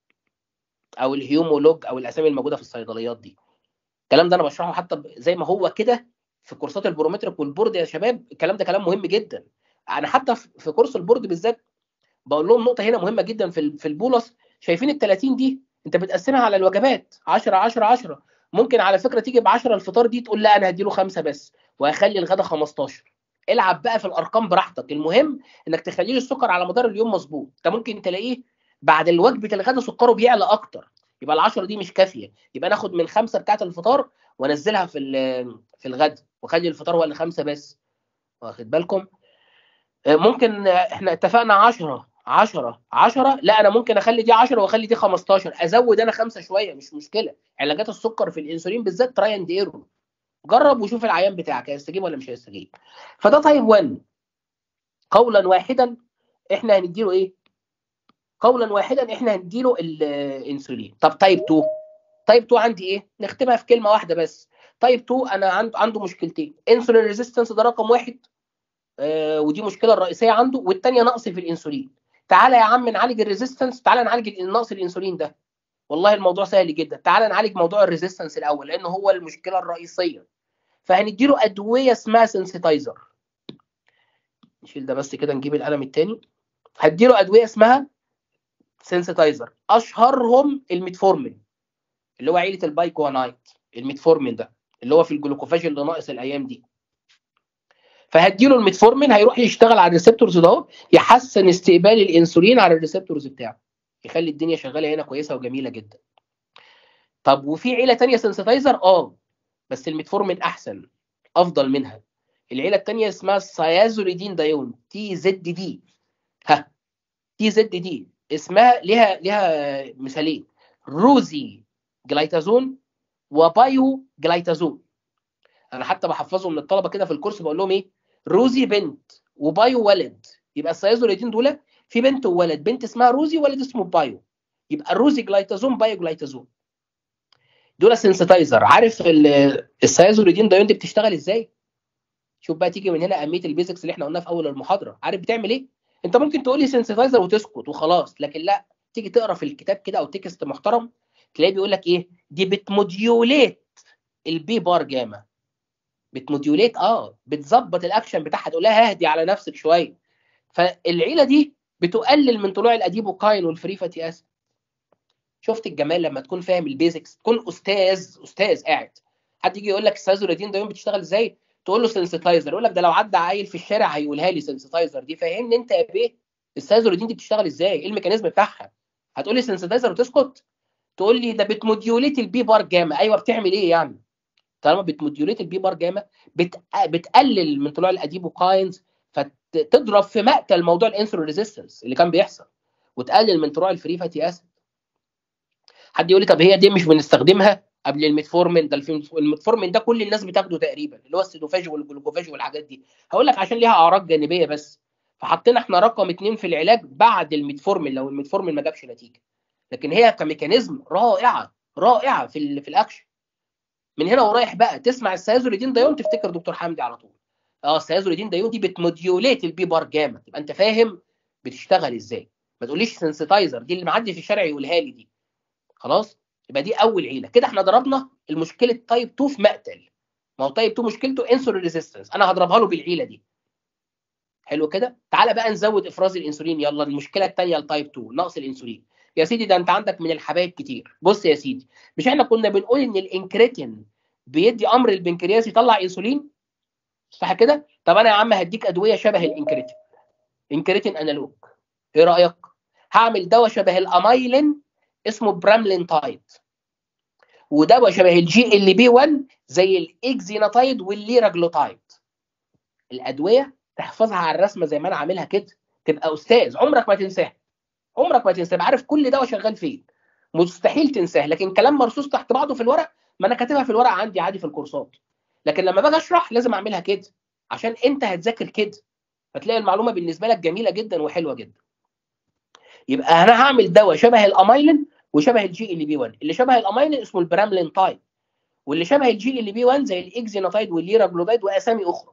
او الهيومولوج او الاسامي الموجوده في الصيدليات دي الكلام ده انا بشرحه حتى زي ما هو كده في كورسات البرومتريك والبورد يا شباب الكلام ده كلام مهم جدا انا حتى في كورس البورد بالذات بقول لهم نقطه هنا مهمه جدا في في البولس شايفين ال 30 دي انت بتقسمها على الوجبات 10 10 10 ممكن على فكره تيجي ب 10 الفطار دي تقول لا انا هديله خمسه بس وهخلي الغدا 15 العب بقى في الارقام براحتك المهم انك تخلي له السكر على مدار اليوم مظبوط انت ممكن تلاقيه بعد الوجبه الغدا سكره بيعلى اكتر يبقى ال 10 دي مش كافيه يبقى ناخد من خمسه بتاعه الفطار وانزلها في في الغد واخلي الفطار هو اللي خمسه بس واخد بالكم ممكن احنا اتفقنا 10 10 10 لا انا ممكن اخلي دي 10 واخلي دي 15 ازود انا خمسه شويه مش مشكله علاجات السكر في الانسولين بالذات تراي اند ايرور جرب وشوف العيان بتاعك هيستجيب ولا مش هيستجيب فده تايب 1 قولا واحدا احنا هنديله ايه قولا واحدا احنا هنديله الانسولين طب تايب 2 تايب 2 عندي ايه نختمها في كلمه واحده بس تايب 2 انا عنده عنده مشكلتين انسولين ريزيستنس ده رقم واحد آه ودي المشكله الرئيسيه عنده والثانيه نقص في الانسولين تعالى يا عم نعالج الريزيستنس تعالى نعالج نقص الانسولين ده والله الموضوع سهل جدا تعالى نعالج موضوع الريزيستنس الاول لان هو المشكله الرئيسيه فهنديله ادويه اسمها سنسيتايزر نشيل ده بس كده نجيب القلم الثاني هديله ادويه اسمها سنسيتايزر اشهرهم الميتفورمين اللي هو عيله البايكوانايت الميتفورمين ده اللي هو في الجلوكوفاج اللي ناقص الايام دي فهديله الميتفورمين هيروح يشتغل على الريسبتورز ده اهو، يحسن استقبال الانسولين على الريسبتورز بتاعه يخلي الدنيا شغاله هنا كويسه وجميله جدا طب وفي عيله تانية سنسيتايزر اه بس الميتفورمين احسن افضل منها العيله التانية اسمها السيازوليدين دايون تي زد دي ها تي زد دي اسمها ليها ليها مثالين روزي جلايتازون وبايو جلايتازون انا حتى بحفظهم للطلبه كده في الكورس بقول لهم ايه روزي بنت وبايو ولد يبقى السيازوليدين دول في بنت وولد بنت اسمها روزي ولد اسمه بايو يبقى الروزي جلايتازون بايو جلايتازون دول سنسيتايزر عارف ال- السيازوليدين دايون دي بتشتغل ازاي شوف بقى تيجي من هنا اهميه البيزكس اللي احنا قلناها في اول المحاضره عارف بتعمل ايه انت ممكن تقول لي سنسيتايزر وتسكت وخلاص لكن لا تيجي تقرا في الكتاب كده او تكست محترم تلاقيه بيقول لك ايه دي بتموديوليت البي بار جاما بتموديوليت اه بتظبط الاكشن بتاعها تقول لها اهدي على نفسك شويه فالعيله دي بتقلل من طلوع الاديبوكاين والفري فاتي اسيد شفت الجمال لما تكون فاهم البيزكس تكون استاذ استاذ قاعد حد يجي يقول لك السازوليدين ده بتشتغل ازاي تقول له سنسيتايزر يقول لك ده لو عدى عيل في الشارع هيقولها لي سنسيتايزر دي فهمني انت يا بيه السازوليدين دي بتشتغل ازاي ايه الميكانيزم بتاعها هتقول لي سنسيتايزر وتسكت تقول لي ده بتموديوليت البي بار جاما ايوه بتعمل ايه يعني طالما بتموديوليت البي بار جاما بت... بتقلل من طلوع الاديبوكاينز فتضرب في مقتل موضوع الانسولين ريزيستنس اللي كان بيحصل وتقلل من طلوع الفري فاتي اسيد حد يقول لي طب هي دي مش بنستخدمها قبل الميتفورمين ده الفيلم- الميتفورمين ده كل الناس بتاخده تقريبا اللي هو السيدوفاج والجلوكوفاج والحاجات دي هقول لك عشان ليها اعراض جانبيه بس فحطينا احنا رقم اثنين في العلاج بعد الميتفورمين لو الميتفورمين ما جابش نتيجه لكن هي كميكانيزم رائعه رائعه في ال في الاكشن من هنا ورايح بقى تسمع السيازوليدين دايون تفتكر دكتور حمدي على طول اه السيازوليدين دايون دي بتموديوليت البي بار جاما تبقى انت فاهم بتشتغل ازاي ما تقوليش سنسيتايزر دي اللي معدي في الشارع يقولها لي دي خلاص يبقى دي اول عيله كده احنا ضربنا المشكله تايب 2 في مقتل ما هو تايب 2 مشكلته انسولين ريزيستنس انا هضربها له بالعيله دي حلو كده تعالى بقى نزود افراز الانسولين يلا المشكله الثانيه لتايب 2 نقص الانسولين يا سيدي ده انت عندك من الحبايب كتير بص يا سيدي مش احنا كنا بنقول ان الانكريتين بيدي امر البنكرياس يطلع انسولين صح كده طب انا يا عم هديك ادويه شبه الانكريتين انكريتين انالوج ايه رايك هعمل دواء شبه الامايلين اسمه براملينتايد ودواء شبه الجي ال بي 1 زي الاكزيناتايد والليراجلوتايد الادويه تحفظها على الرسمه زي ما انا عاملها كده تبقى استاذ عمرك ما تنساها عمرك ما تنساها عارف كل دواء شغال فين مستحيل تنساه لكن كلام مرصوص تحت بعضه في الورق ما انا كاتبها في الورق عندي عادي في الكورسات لكن لما باجي اشرح لازم اعملها كده عشان انت هتذاكر كده فتلاقي المعلومه بالنسبه لك جميله جدا وحلوه جدا يبقى انا هعمل دواء شبه الامايلين وشبه الجي ال بي 1 اللي شبه الامايلين اسمه البراملينتايد واللي شبه الجي ال بي 1 زي الاكزيناتايد والليراجلوتايد واسامي اخرى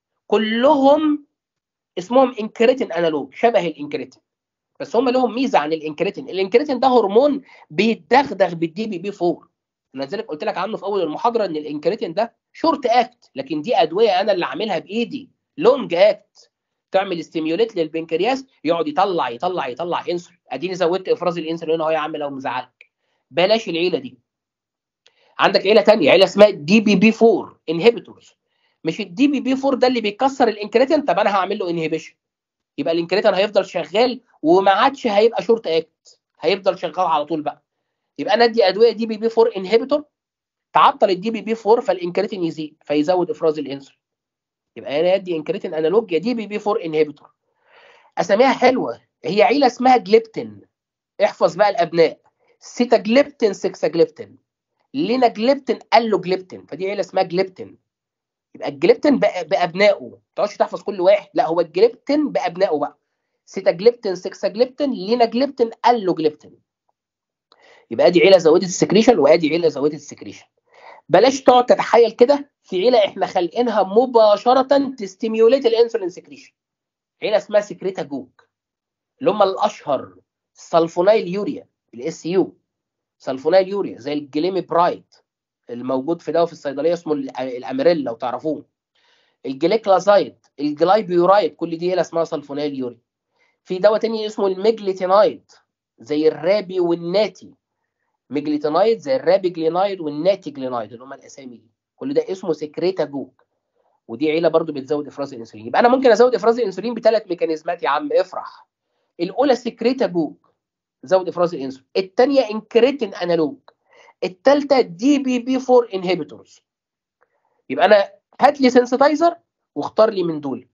كلهم اسمهم انكريتين انالوج شبه الانكريتين بس هم لهم ميزه عن الانكريتين الانكريتين ده هرمون بيتدغدغ بالدي بي بي 4 لذلك قلت لك عنه في اول المحاضره ان الانكريتين ده شورت اكت لكن دي ادويه انا اللي عاملها بايدي لونج اكت تعمل ستيميوليت للبنكرياس يقعد يطلع يطلع يطلع انسولين اديني زودت افراز الانسولين اهو يا عم لو مزعلك بلاش العيله دي عندك عيله ثانيه عيله اسمها دي بي بي 4 انهبيتورز مش الدي بي بي 4 ده اللي بيكسر الانكريتين طب انا هعمل له انهبيشن يبقى الانكريتين هيفضل شغال وما عادش هيبقى شورت اكت هيفضل شغال على طول بقى يبقى انا ادي ادويه دي بي بي 4 انهبيتور تعطل الدي بي بي 4 فالانكريتين يزيد فيزود افراز الانسولين يبقى انا ادي انكريتين انالوج يا دي بي بي 4 انهبيتور اساميها حلوه هي عيله اسمها جليبتين احفظ بقى الابناء سيتاجليبتين سكساجليبتين ليناجليبتين الوجليبتين فدي عيله اسمها جليبتين يبقى الجليبتين بأ- بابنائه ما تقعدش تحفظ كل واحد لا هو الجليبتين بابنائه بقى سيتاجليبتين سكساجليبتين ليناجليبتين الوجليبتين يبقى ادي عيله زودت السكريشن وادي عيله زودت السكريشن بلاش تقعد تتخيل كده في عيله احنا خالقينها مباشره تستيميوليت الانسولين سكريشن عيله اسمها سكريتا جوك اللي هم الاشهر سلفونايل يوريا الاس يو سلفونايل يوريا زي الجليمي برايت الموجود في دواء في الصيدليه اسمه ال- الاميريل لو تعرفوه الجليكلازايد الجلايبيورايد كل دي عيله اسمها سلفونايل يوريا في دواء تاني اسمه الميجليتينايد زي الرابي والناتي ميجليتينايد زي الرابي جلينايد والناتي جلينايد اللي هم الاسامي دي كل ده اسمه سكريتاجوج ودي عيله برضو بتزود افراز الانسولين يبقى انا ممكن ازود افراز الانسولين بثلاث ميكانيزمات يا عم افرح الاولى سكريتاجوج زود افراز الانسولين الثانيه انكريتين انالوج الثالثه دي بي بي 4 انهبيتورز يبقى انا هات لي سنسيتايزر واختار لي من دول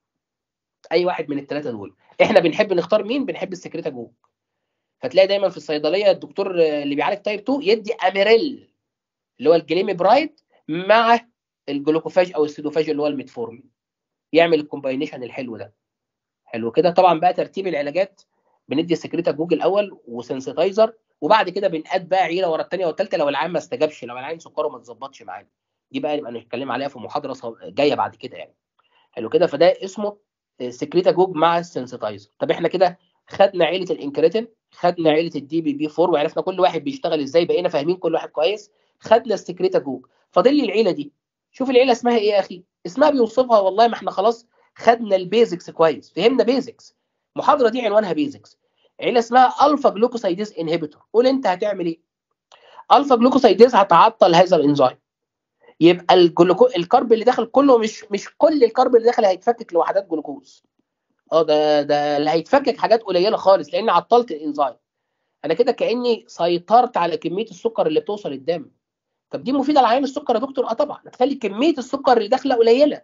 اي واحد من الثلاثه دول احنا بنحب نختار مين بنحب السكريتاجوج فتلاقي دايما في الصيدليه الدكتور اللي بيعالج تايب 2 يدي اميريل اللي هو الجليمي برايد مع الجلوكوفاج او السيدوفاج اللي هو الميتفورمين يعمل الكومباينيشن الحلو ده حلو كده طبعا بقى ترتيب العلاجات بندي السكريتاجوج الاول وسنسيتايزر وبعد كده بنقاد بقى عيله ورا الثانيه والثالثه لو العيان ما استجابش لو العيان سكره ما اتظبطش معانا دي بقى نبقى نتكلم عليها في محاضره ص- جايه بعد كده يعني حلو كده فده اسمه سكريتاجوج مع السنسيتايزر طب احنا كده خدنا عيله الانكريتين خدنا عيله الدي بي بي 4 وعرفنا كل واحد بيشتغل ازاي بقينا فاهمين كل واحد كويس خدنا السكريتاجوج فاضل لي العيله دي شوف العيله اسمها ايه يا اخي اسمها بيوصفها والله ما احنا خلاص خدنا البيزكس كويس فهمنا بيزكس المحاضره دي عنوانها بيزكس عيله اسمها الفا جلوكوسايديز انهبيتور قول انت هتعمل ايه الفا جلوكوسايديز هتعطل هذا الانزيم يبقى الجلوكو الكرب اللي داخل كله مش مش كل الكرب اللي داخل هيتفكك لوحدات جلوكوز اه ده ده اللي هيتفكك حاجات قليله خالص لان عطلت الانزيم انا كده كاني سيطرت على كميه السكر اللي بتوصل الدم طب دي مفيده لعيان السكر يا دكتور اه طبعا هتخلي كميه السكر اللي داخله قليله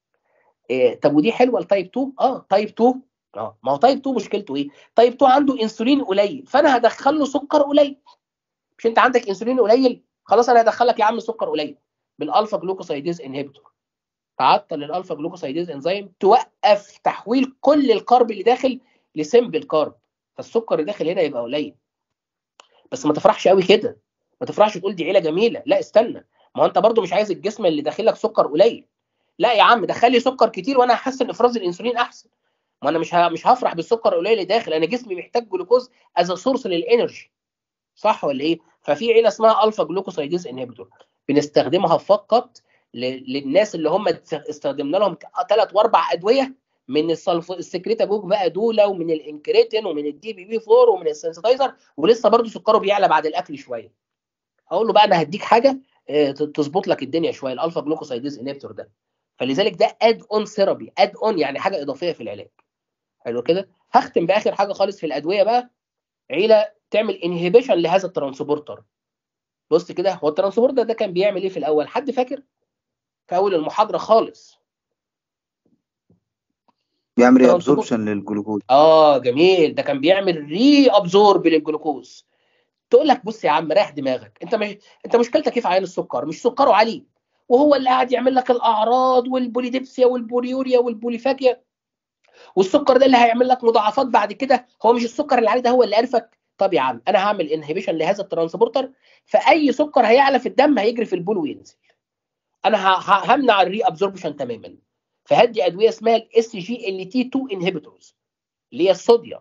إيه طب ودي حلوه لتايب 2 اه تايب 2 اه ما هو تايب 2 مشكلته ايه تايب 2 عنده انسولين قليل فانا هدخل له سكر قليل مش انت عندك انسولين قليل خلاص انا هدخلك يا عم سكر قليل بالالفا جلوكوسايديز انهبيتور تعطل الالفا جلوكوسايديز انزيم توقف تحويل كل الكارب اللي داخل لسمبل كارب فالسكر اللي داخل هنا يبقى قليل بس ما تفرحش قوي كده ما تفرحش تقول دي عيله جميله لا استنى ما هو انت برضو مش عايز الجسم اللي داخل لك سكر قليل لا يا عم دخل لي سكر كتير وانا هحسن افراز الانسولين احسن ما انا مش ه... مش هفرح بالسكر القليل اللي داخل انا جسمي محتاج جلوكوز از سورس للانرجي صح ولا ايه ففي عيله اسمها الفا جلوكوسايديز انهبيتور بنستخدمها فقط ل... للناس اللي هم استخدمنا لهم ثلاث واربع ادويه من السلف السكريتاجوج بقى دولا ومن الانكريتين ومن الدي بي بي 4 ومن السنسيتايزر ولسه برضو سكره بيعلى بعد الاكل شويه اقول له بقى انا هديك حاجه تظبط لك الدنيا شويه الالفا جلوكوسايديز انهبيتور ده فلذلك ده اد اون ثيرابي اد اون يعني حاجه اضافيه في العلاج حلو كده هختم باخر حاجه خالص في الادويه بقى عيله تعمل انهبيشن لهذا الترانسبورتر بص كده هو الترانسبورتر ده كان بيعمل ايه في الاول حد فاكر في اول المحاضره خالص بيعمل ري ابزوربشن للجلوكوز اه جميل ده كان بيعمل ري ابزورب للجلوكوز تقول لك بص يا عم ريح دماغك انت مش انت مشكلتك كيف عين السكر مش سكره عالي وهو اللي قاعد يعمل لك الاعراض والبوليديبسيا والبوليوريا والبوليفاكيا والسكر ده اللي هيعمل لك مضاعفات بعد كده هو مش السكر اللي عليه ده هو اللي قرفك طب يا عم انا هعمل انهبيشن لهذا الترانسبورتر فاي سكر هيعلى في الدم هيجري في البول وينزل انا همنع الري ابزوربشن تماما فهدي ادويه اسمها الاس جي ال تي 2 انهبيتورز اللي هي الصوديوم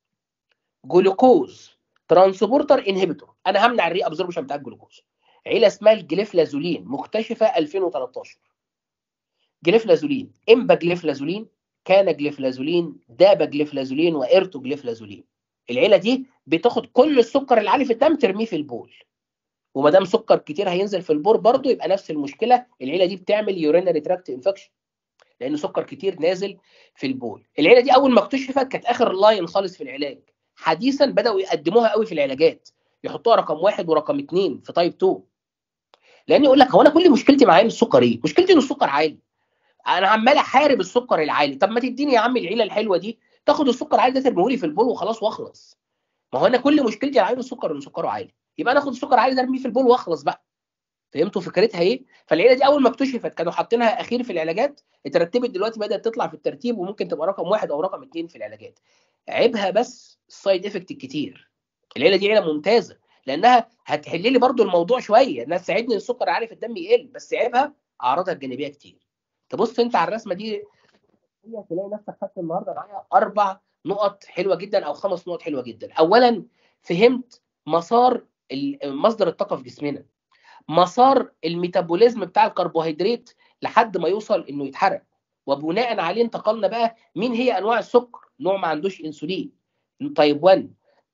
جلوكوز ترانسبورتر انهبيتور انا همنع الري ابزوربشن بتاع الجلوكوز عيله اسمها الجليفلازولين مكتشفه 2013 جليفلازولين امبا جليفلازولين كان جليفلازولين دابا جليفلازولين وارتو جليفلازولين العيله دي بتاخد كل السكر اللي عالي في الدم ترميه في البول وما دام سكر كتير هينزل في البول برضه يبقى نفس المشكله العيله دي بتعمل يورينري تراكت انفكشن لان سكر كتير نازل في البول العيله دي اول ما اكتشفت كانت اخر لاين خالص في العلاج حديثا بداوا يقدموها قوي في العلاجات يحطوها رقم واحد ورقم اثنين في تايب 2 لان يقول لك هو انا كل مشكلتي مع عين السكر ايه؟ مشكلتي ان السكر عالي انا عمال احارب السكر العالي طب ما تديني يا عم العيله الحلوه دي تاخد السكر العالي ده ترميه لي في البول وخلاص واخلص ما هو انا كل مشكلتي على عين السكر ان سكره عالي يبقى انا اخد السكر العالي ده ارميه في البول واخلص بقى فهمتوا فكرتها ايه؟ فالعيله دي اول ما اكتشفت كانوا حاطينها اخير في العلاجات اترتبت دلوقتي بدات تطلع في الترتيب وممكن تبقى رقم واحد او رقم اثنين في العلاجات. عيبها بس السايد افكت الكتير. العيله دي عيله ممتازه لانها هتحل لي برضو الموضوع شويه انها تساعدني ان السكر عالي في الدم يقل بس عيبها اعراضها الجانبيه كتير. تبص انت على الرسمه دي تلاقي نفسك خدت النهارده معايا اربع نقط حلوه جدا او خمس نقط حلوه جدا. اولا فهمت مسار مصدر الطاقه في جسمنا. مسار الميتابوليزم بتاع الكربوهيدرات لحد ما يوصل انه يتحرق وبناء عليه انتقلنا بقى مين هي انواع السكر نوع ما عندوش انسولين تايب 1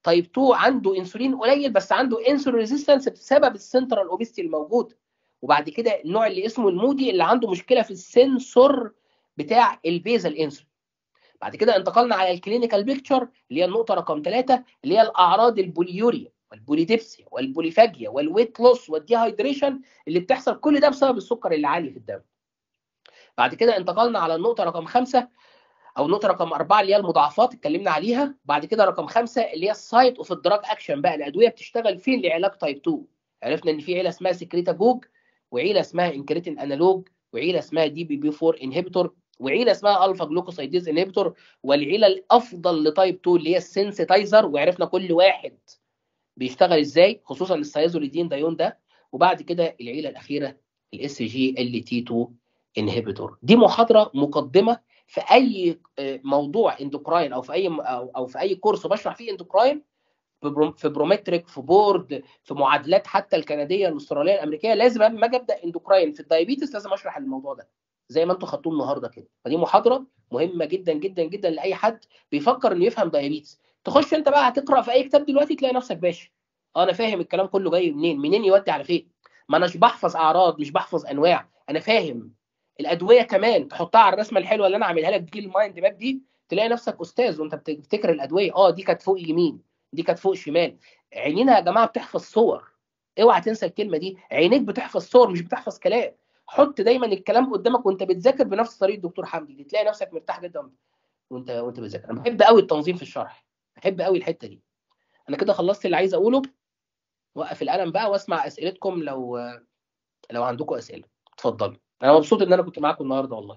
تايب 2 عنده انسولين قليل بس عنده انسولين ريزيستنس بسبب السنترال اوبيستي الموجود وبعد كده النوع اللي اسمه المودي اللي عنده مشكله في السنسور بتاع البيزل انسولين بعد كده انتقلنا على الكلينيكال بيكتشر اللي هي النقطه رقم ثلاثة اللي هي الاعراض البوليوريا والبوليديبسيا والبوليفاجيا والويت لوس والديهايدريشن اللي بتحصل كل ده بسبب السكر اللي عالي في الدم بعد كده انتقلنا على النقطه رقم خمسة او النقطه رقم أربعة اللي هي المضاعفات اتكلمنا عليها بعد كده رقم خمسة اللي هي السايت اوف الدراج اكشن بقى الادويه بتشتغل فين لعلاج تايب 2 عرفنا ان في عيله اسمها سكريتاجوج وعيله اسمها انكريتين انالوج وعيله اسمها دي بي بي 4 انهبيتور وعيله اسمها الفا جلوكوسايديز انهبيتور والعيله الافضل لتايب 2 اللي هي السنسيتايزر وعرفنا كل واحد بيشتغل ازاي خصوصا السيازوليدين دايون ده وبعد كده العيله الاخيره الاس جي ال تي 2 انهبيتور دي محاضره مقدمه في اي موضوع اندوكراين او في اي او, أو في اي كورس بشرح فيه اندوكراين في برومتريك في بورد في معادلات حتى الكنديه الاستراليه الامريكيه لازم قبل ما اجي ابدا اندوكراين في الدايابيتس لازم اشرح الموضوع ده زي ما انتم خدتوه النهارده كده فدي محاضره مهمه جدا جدا جدا لاي حد بيفكر انه يفهم دايابيتس تخش انت بقى هتقرا في اي كتاب دلوقتي تلاقي نفسك باشا اه انا فاهم الكلام كله جاي منين منين يودي على فين ما اناش بحفظ اعراض مش بحفظ انواع انا فاهم الادويه كمان تحطها على الرسمه الحلوه اللي انا عاملها لك دي المايند ماب دي تلاقي نفسك استاذ وانت بتفتكر الادويه اه دي كانت فوق يمين دي كانت فوق شمال عينينا يا جماعه بتحفظ صور اوعى تنسى الكلمه دي عينيك بتحفظ صور مش بتحفظ كلام حط دايما الكلام قدامك وانت بتذاكر بنفس طريقه الدكتور حمدي دي تلاقي نفسك مرتاح جدا وانت وانت بتذاكر انا بحب قوي التنظيم في الشرح بحب قوي الحته دي انا كده خلصت اللي عايز اقوله وقف القلم بقى واسمع اسئلتكم لو لو عندكم اسئله اتفضلوا انا مبسوط ان انا كنت معاكم النهارده والله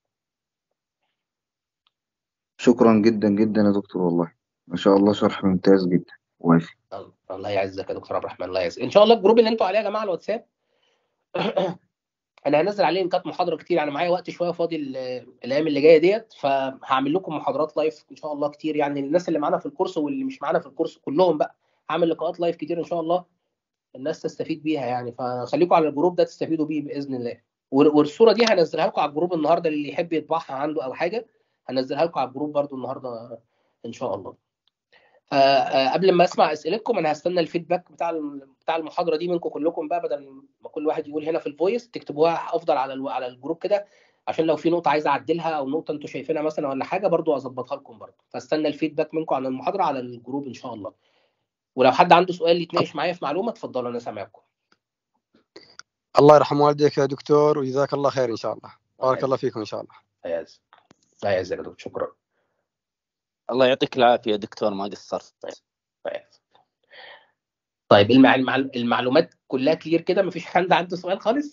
شكرا جدا جدا يا دكتور والله ما شاء الله شرح ممتاز جدا وافي الله يعزك يا دكتور عبد الرحمن الله يعزك ان شاء الله الجروب اللي انتوا عليه يا جماعه على الواتساب انا هنزل عليه لينكات محاضره كتير انا معايا وقت شويه فاضي الايام اللي جايه ديت فهعمل لكم محاضرات لايف ان شاء الله كتير يعني الناس اللي معانا في الكورس واللي مش معانا في الكورس كلهم بقى هعمل لقاءات لايف كتير ان شاء الله الناس تستفيد بيها يعني فخليكم على الجروب ده تستفيدوا بيه باذن الله والصوره دي هنزلها لكم على الجروب النهارده اللي يحب يطبعها عنده او حاجه هنزلها لكم على الجروب برده النهارده ان شاء الله قبل ما اسمع اسئلتكم انا هستنى الفيدباك بتاع بتاع المحاضره دي منكم كلكم بقى بدل ما كل واحد يقول هنا في الفويس تكتبوها افضل على على الجروب كده عشان لو في نقطه عايز اعدلها او نقطه انتوا شايفينها مثلا ولا حاجه برضو اظبطها لكم برضو فاستنى الفيدباك منكم عن المحاضره على الجروب ان شاء الله ولو حد عنده سؤال يتناقش معايا في معلومه اتفضلوا انا سامعكم الله يرحم والديك يا دكتور وجزاك الله خير ان شاء الله بارك الله فيكم ان شاء الله الله يعزك الله يعزك يا دكتور شكرا الله يعطيك العافيه دكتور ما قصرت طيب المع... المعلومات كلها كلير كده مفيش حد عنده سؤال خالص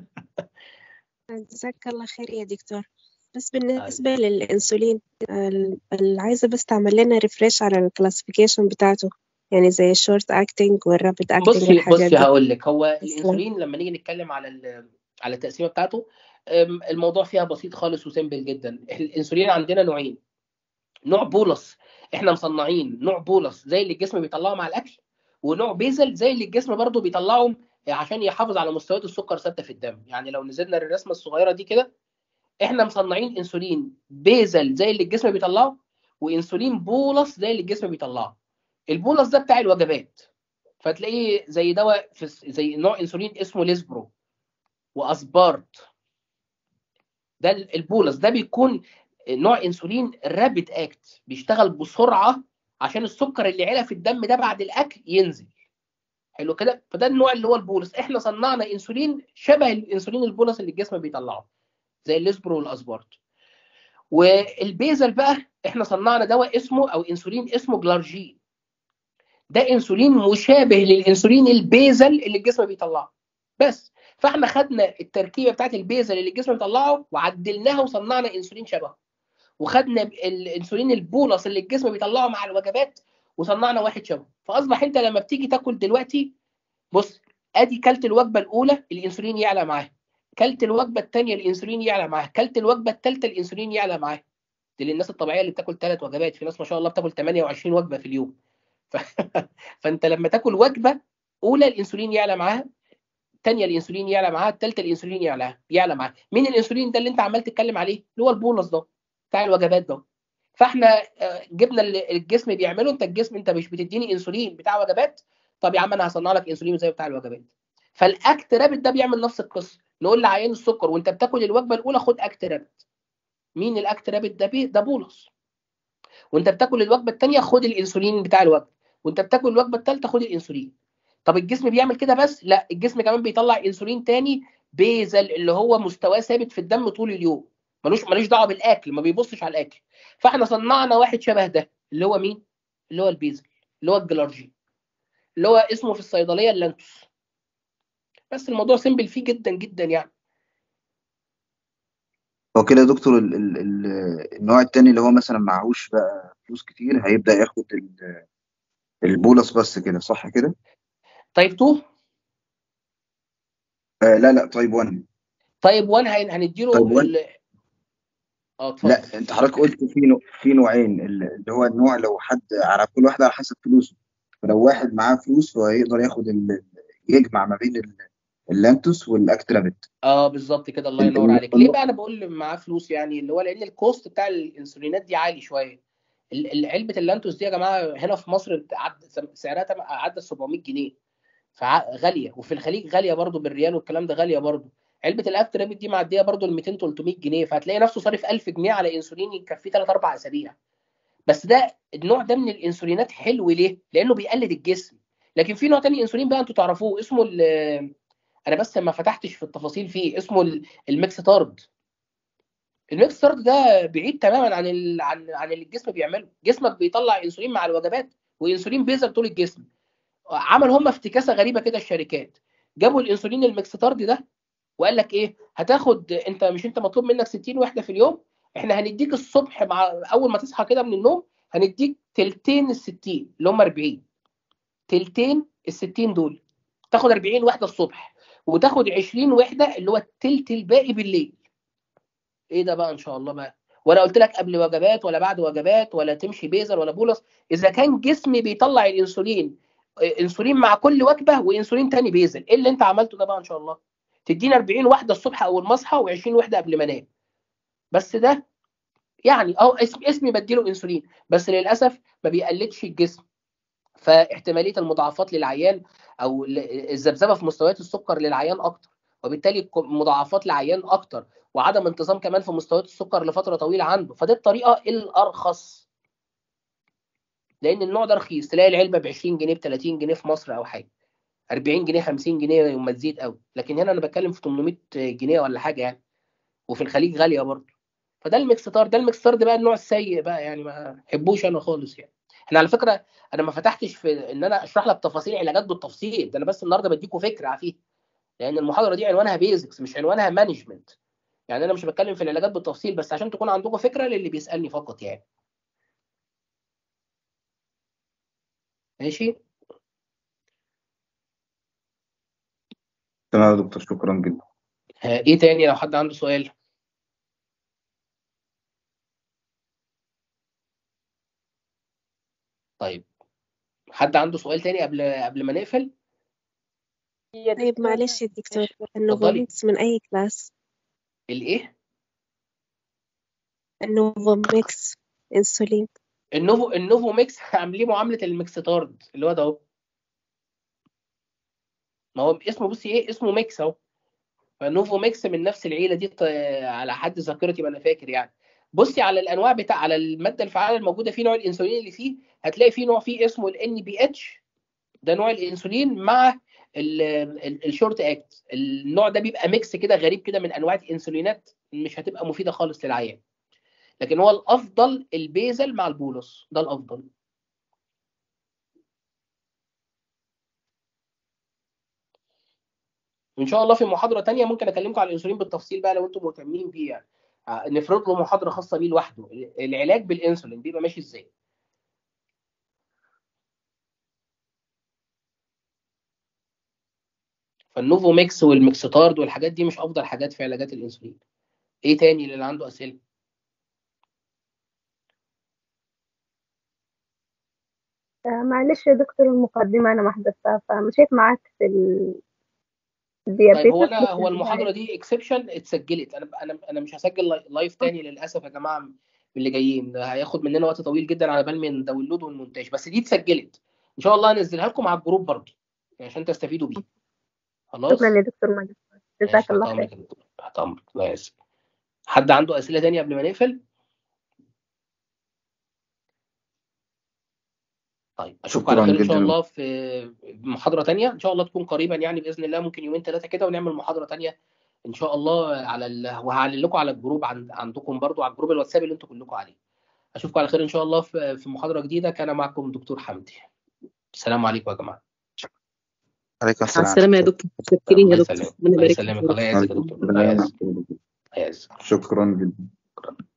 جزاك الله خير يا دكتور بس بالنسبة للإنسولين عايزة بس تعمل لنا ريفريش على الكلاسيفيكيشن بتاعته يعني زي الشورت اكتنج والرابid اكتنج بصي بصي هقول لك هو الانسولين لما نيجي نتكلم على على التقسيمه بتاعته الموضوع فيها بسيط خالص وسيمبل جدا الانسولين عندنا نوعين نوع بولس احنا مصنعين نوع بولس زي اللي الجسم بيطلعه مع الاكل ونوع بيزل زي اللي الجسم برضه بيطلعه عشان يحافظ على مستويات السكر ثابته في الدم يعني لو نزلنا للرسمه الصغيره دي كده احنا مصنعين انسولين بيزل زي اللي الجسم بيطلعه وانسولين بولس زي اللي الجسم بيطلعه البولس ده بتاع الوجبات فتلاقيه زي دواء في زي نوع انسولين اسمه ليسبرو واسبارت ده البولس ده بيكون نوع انسولين رابid اكت بيشتغل بسرعه عشان السكر اللي علا في الدم ده بعد الاكل ينزل حلو كده فده النوع اللي هو البولس احنا صنعنا انسولين شبه الانسولين البولس اللي الجسم بيطلعه زي الليسبرو والاسبارت والبيزل بقى احنا صنعنا دواء اسمه او انسولين اسمه جلارجين ده انسولين مشابه للانسولين البيزل اللي الجسم بيطلعه بس فاحنا خدنا التركيبه بتاعت البيزل اللي الجسم بيطلعه وعدلناها وصنعنا انسولين شبهه وخدنا الانسولين البولس اللي الجسم بيطلعه مع الوجبات وصنعنا واحد شبهه فاصبح انت لما بتيجي تاكل دلوقتي بص ادي كلت الوجبه الاولى الانسولين يعلى معاها كلت الوجبه الثانيه الانسولين يعلى معاها كلت الوجبه الثالثه الانسولين يعلى معاها دي للناس الطبيعيه اللي بتاكل ثلاث وجبات في ناس ما شاء الله بتاكل 28 وجبه في اليوم ف... فانت لما تاكل وجبه اولى الانسولين يعلى معاها الثانيه الانسولين يعلى معاها الثالثه الانسولين يعلى يعلى معاها مين الانسولين ده اللي انت عمال تتكلم عليه اللي هو البولس ده بتاع الوجبات ده فاحنا آه، جبنا اللي الجسم بيعمله انت الجسم انت مش بتديني انسولين بتاع وجبات طب يا عم انا هصنع لك انسولين زي بتاع الوجبات فالاكت رابط ده بيعمل نفس القصه نقول لعيان السكر وانت بتاكل الوجبه الاولى خد اكت رابط مين الاكت رابط ده بيه ده بولس وانت بتاكل الوجبه الثانيه خد الانسولين بتاع الوجبه وانت بتاكل الوجبه الثالثه خد الانسولين طب الجسم بيعمل كده بس لا الجسم كمان بيطلع انسولين تاني بيزل اللي هو مستواه ثابت في الدم طول اليوم ملوش ملوش دعوه بالاكل ما بيبصش على الاكل فاحنا صنعنا واحد شبه ده اللي هو مين اللي هو البيزل اللي هو الجلارجين اللي هو اسمه في الصيدليه اللانتوس بس الموضوع سيمبل فيه جدا جدا يعني هو كده يا دكتور ال ال ال النوع التاني اللي هو مثلا معهوش بقى فلوس كتير هيبدأ ياخد ال- البولس بس كده صح كده؟ تايب 2 آه لا لا طيب 1 تايب 1 هن- هنديله طيب وين؟ ال... اه اتفضل لا انت حضرتك قلت في نوع في نوعين ال- اللي هو النوع لو حد على كل واحد على حسب فلوسه فلو واحد معاه فلوس فهو يقدر ياخد ال- يجمع ما بين ال- اللانتوس والاكترابت اه بالظبط كده الله ال- ينور ال- عليك ليه بقى انا بقول معاه فلوس يعني اللي هو لان الكوست بتاع الانسولينات دي عالي شويه ال- ال- علبه اللانتوس دي يا جماعه هنا في مصر بتعد- سعرها تم- عدى 700 جنيه فغاليه وفي الخليج غاليه برضو بالريال والكلام ده غاليه برضو علبه الاكت رابت دي معديه برضو ال 200 300 جنيه فهتلاقي نفسه صارف 1000 جنيه على انسولين يكفيه 3 4 اسابيع بس ده النوع ده من الانسولينات حلو ليه؟ لانه بيقلد الجسم لكن في نوع تاني انسولين بقى انتوا تعرفوه اسمه ال- انا بس ما فتحتش في التفاصيل فيه اسمه ال- الميكستارد الميكستارد ده بعيد تماما عن ال... عن عن اللي الجسم بيعمله جسمك بيطلع انسولين مع الوجبات وانسولين بينزل طول الجسم عمل هم افتكاسه غريبه كده الشركات جابوا الانسولين الميكستارد ده وقال لك ايه هتاخد انت مش انت مطلوب منك 60 وحده في اليوم احنا هنديك الصبح مع اول ما تصحى كده من النوم هنديك تلتين ال 60 اللي هم 40 تلتين ال 60 دول تاخد 40 وحده الصبح وتاخد 20 وحده اللي هو التلت الباقي بالليل ايه ده بقى ان شاء الله بقى ولا قلت لك قبل وجبات ولا بعد وجبات ولا تمشي بيزل ولا بولس اذا كان جسمي بيطلع الانسولين انسولين مع كل وجبه وانسولين تاني بيزل ايه اللي انت عملته ده بقى ان شاء الله تدينا 40 وحده الصبح اول ما اصحى و20 وحده قبل ما انام بس ده يعني اه اسم اسمي بديله انسولين بس للاسف ما بيقلدش الجسم فاحتماليه المضاعفات للعيان او ال- الذبذبه في مستويات السكر للعيان اكتر وبالتالي الك- مضاعفات لعيان اكتر وعدم انتظام كمان في مستويات السكر لفتره طويله عنده فدي الطريقه الارخص لان النوع ده رخيص تلاقي العلبه ب 20 جنيه ب 30 جنيه في مصر او حاجه 40 جنيه 50 جنيه يوم ما تزيد قوي لكن هنا انا بتكلم في 800 جنيه ولا حاجه يعني وفي الخليج غاليه برضه فده الميكستار ده الميكستار ده بقى النوع السيء بقى يعني ما احبوش انا خالص يعني احنا على فكره انا ما فتحتش في ان انا اشرح لك تفاصيل علاجات بالتفصيل ده انا بس النهارده بديكوا فكره فيها لان المحاضره دي عنوانها بيزكس مش عنوانها مانجمنت يعني انا مش بتكلم في العلاجات بالتفصيل بس عشان تكون عندكم فكره للي بيسالني فقط يعني ماشي تمام يا دكتور شكرا جدا ها، ايه تاني لو حد عنده سؤال طيب حد عنده سؤال تاني قبل قبل ما نقفل طيب معلش يا دكتور اتفضلي النوفوميكس من أي كلاس؟ الايه النوفوميكس انسولين النوفو النوفو ميكس عاملين معامله الميكستارد اللي هو ده اهو ما هو اسمه بصي ايه اسمه ميكس اهو فنوفو ميكس من نفس العيله دي ط- على حد ذاكرتي ما انا فاكر يعني بصي على الانواع بتاع على الماده الفعاله الموجوده في نوع الانسولين اللي فيه هتلاقي فيه نوع فيه اسمه الان بي اتش ده نوع الانسولين مع الشورت اكت النوع ده بيبقى ميكس كده غريب كده من انواع الانسولينات مش هتبقى مفيده خالص للعيان لكن هو الافضل البيزل مع البولس ده الافضل وان شاء الله في محاضره تانية ممكن اكلمكم على الانسولين بالتفصيل بقى لو انتم مهتمين بيه يعني ع- نفرض له محاضره خاصه بيه لوحده العلاج بالانسولين بيبقى ماشي ازاي فالنوفو ميكس والميكستارد والحاجات دي مش افضل حاجات في علاجات الانسولين ايه تاني اللي عنده اسئله آه، معلش يا دكتور المقدمة أنا ما حضرتها فمشيت معاك في ال- طيب هو الديابيتس انا بس هو المحاضره دي اكسبشن اتسجلت انا انا انا مش هسجل لاي- لايف تاني للاسف يا جماعه اللي جايين هياخد مننا وقت طويل جدا على بال من داونلود والمونتاج بس دي اتسجلت ان شاء الله هنزلها لكم على الجروب برضه عشان تستفيدوا بيها خلاص شكرا يا دكتور ماجد جزاك ماشي تحت الله امرك خير يا دكتور تحت امرك لا يا اسف حد عنده اسئله تانية قبل ما نقفل طيب اشوفكم على شكرا خير ان شاء جدا الله في محاضره تانية ان شاء الله تكون قريبا يعني باذن الله ممكن يومين ثلاثه كده ونعمل محاضره تانية ان شاء الله على ال... وهعلن لكم على الجروب عند... عندكم برضو على الجروب الواتساب اللي انتم كلكم عليه اشوفكم على خير ان شاء الله في في محاضره جديده كان معكم دكتور حمدي السلام عليكم يا جماعه عليكم مع السلام السلامة يا دكتور متشكرين يا الله دكتور يسلمك ربنا الله يبارك يسلمك الله يعزك يا دكتور الله ربنا يعزك يعزك. الله يعزك شكرا جدا شكرا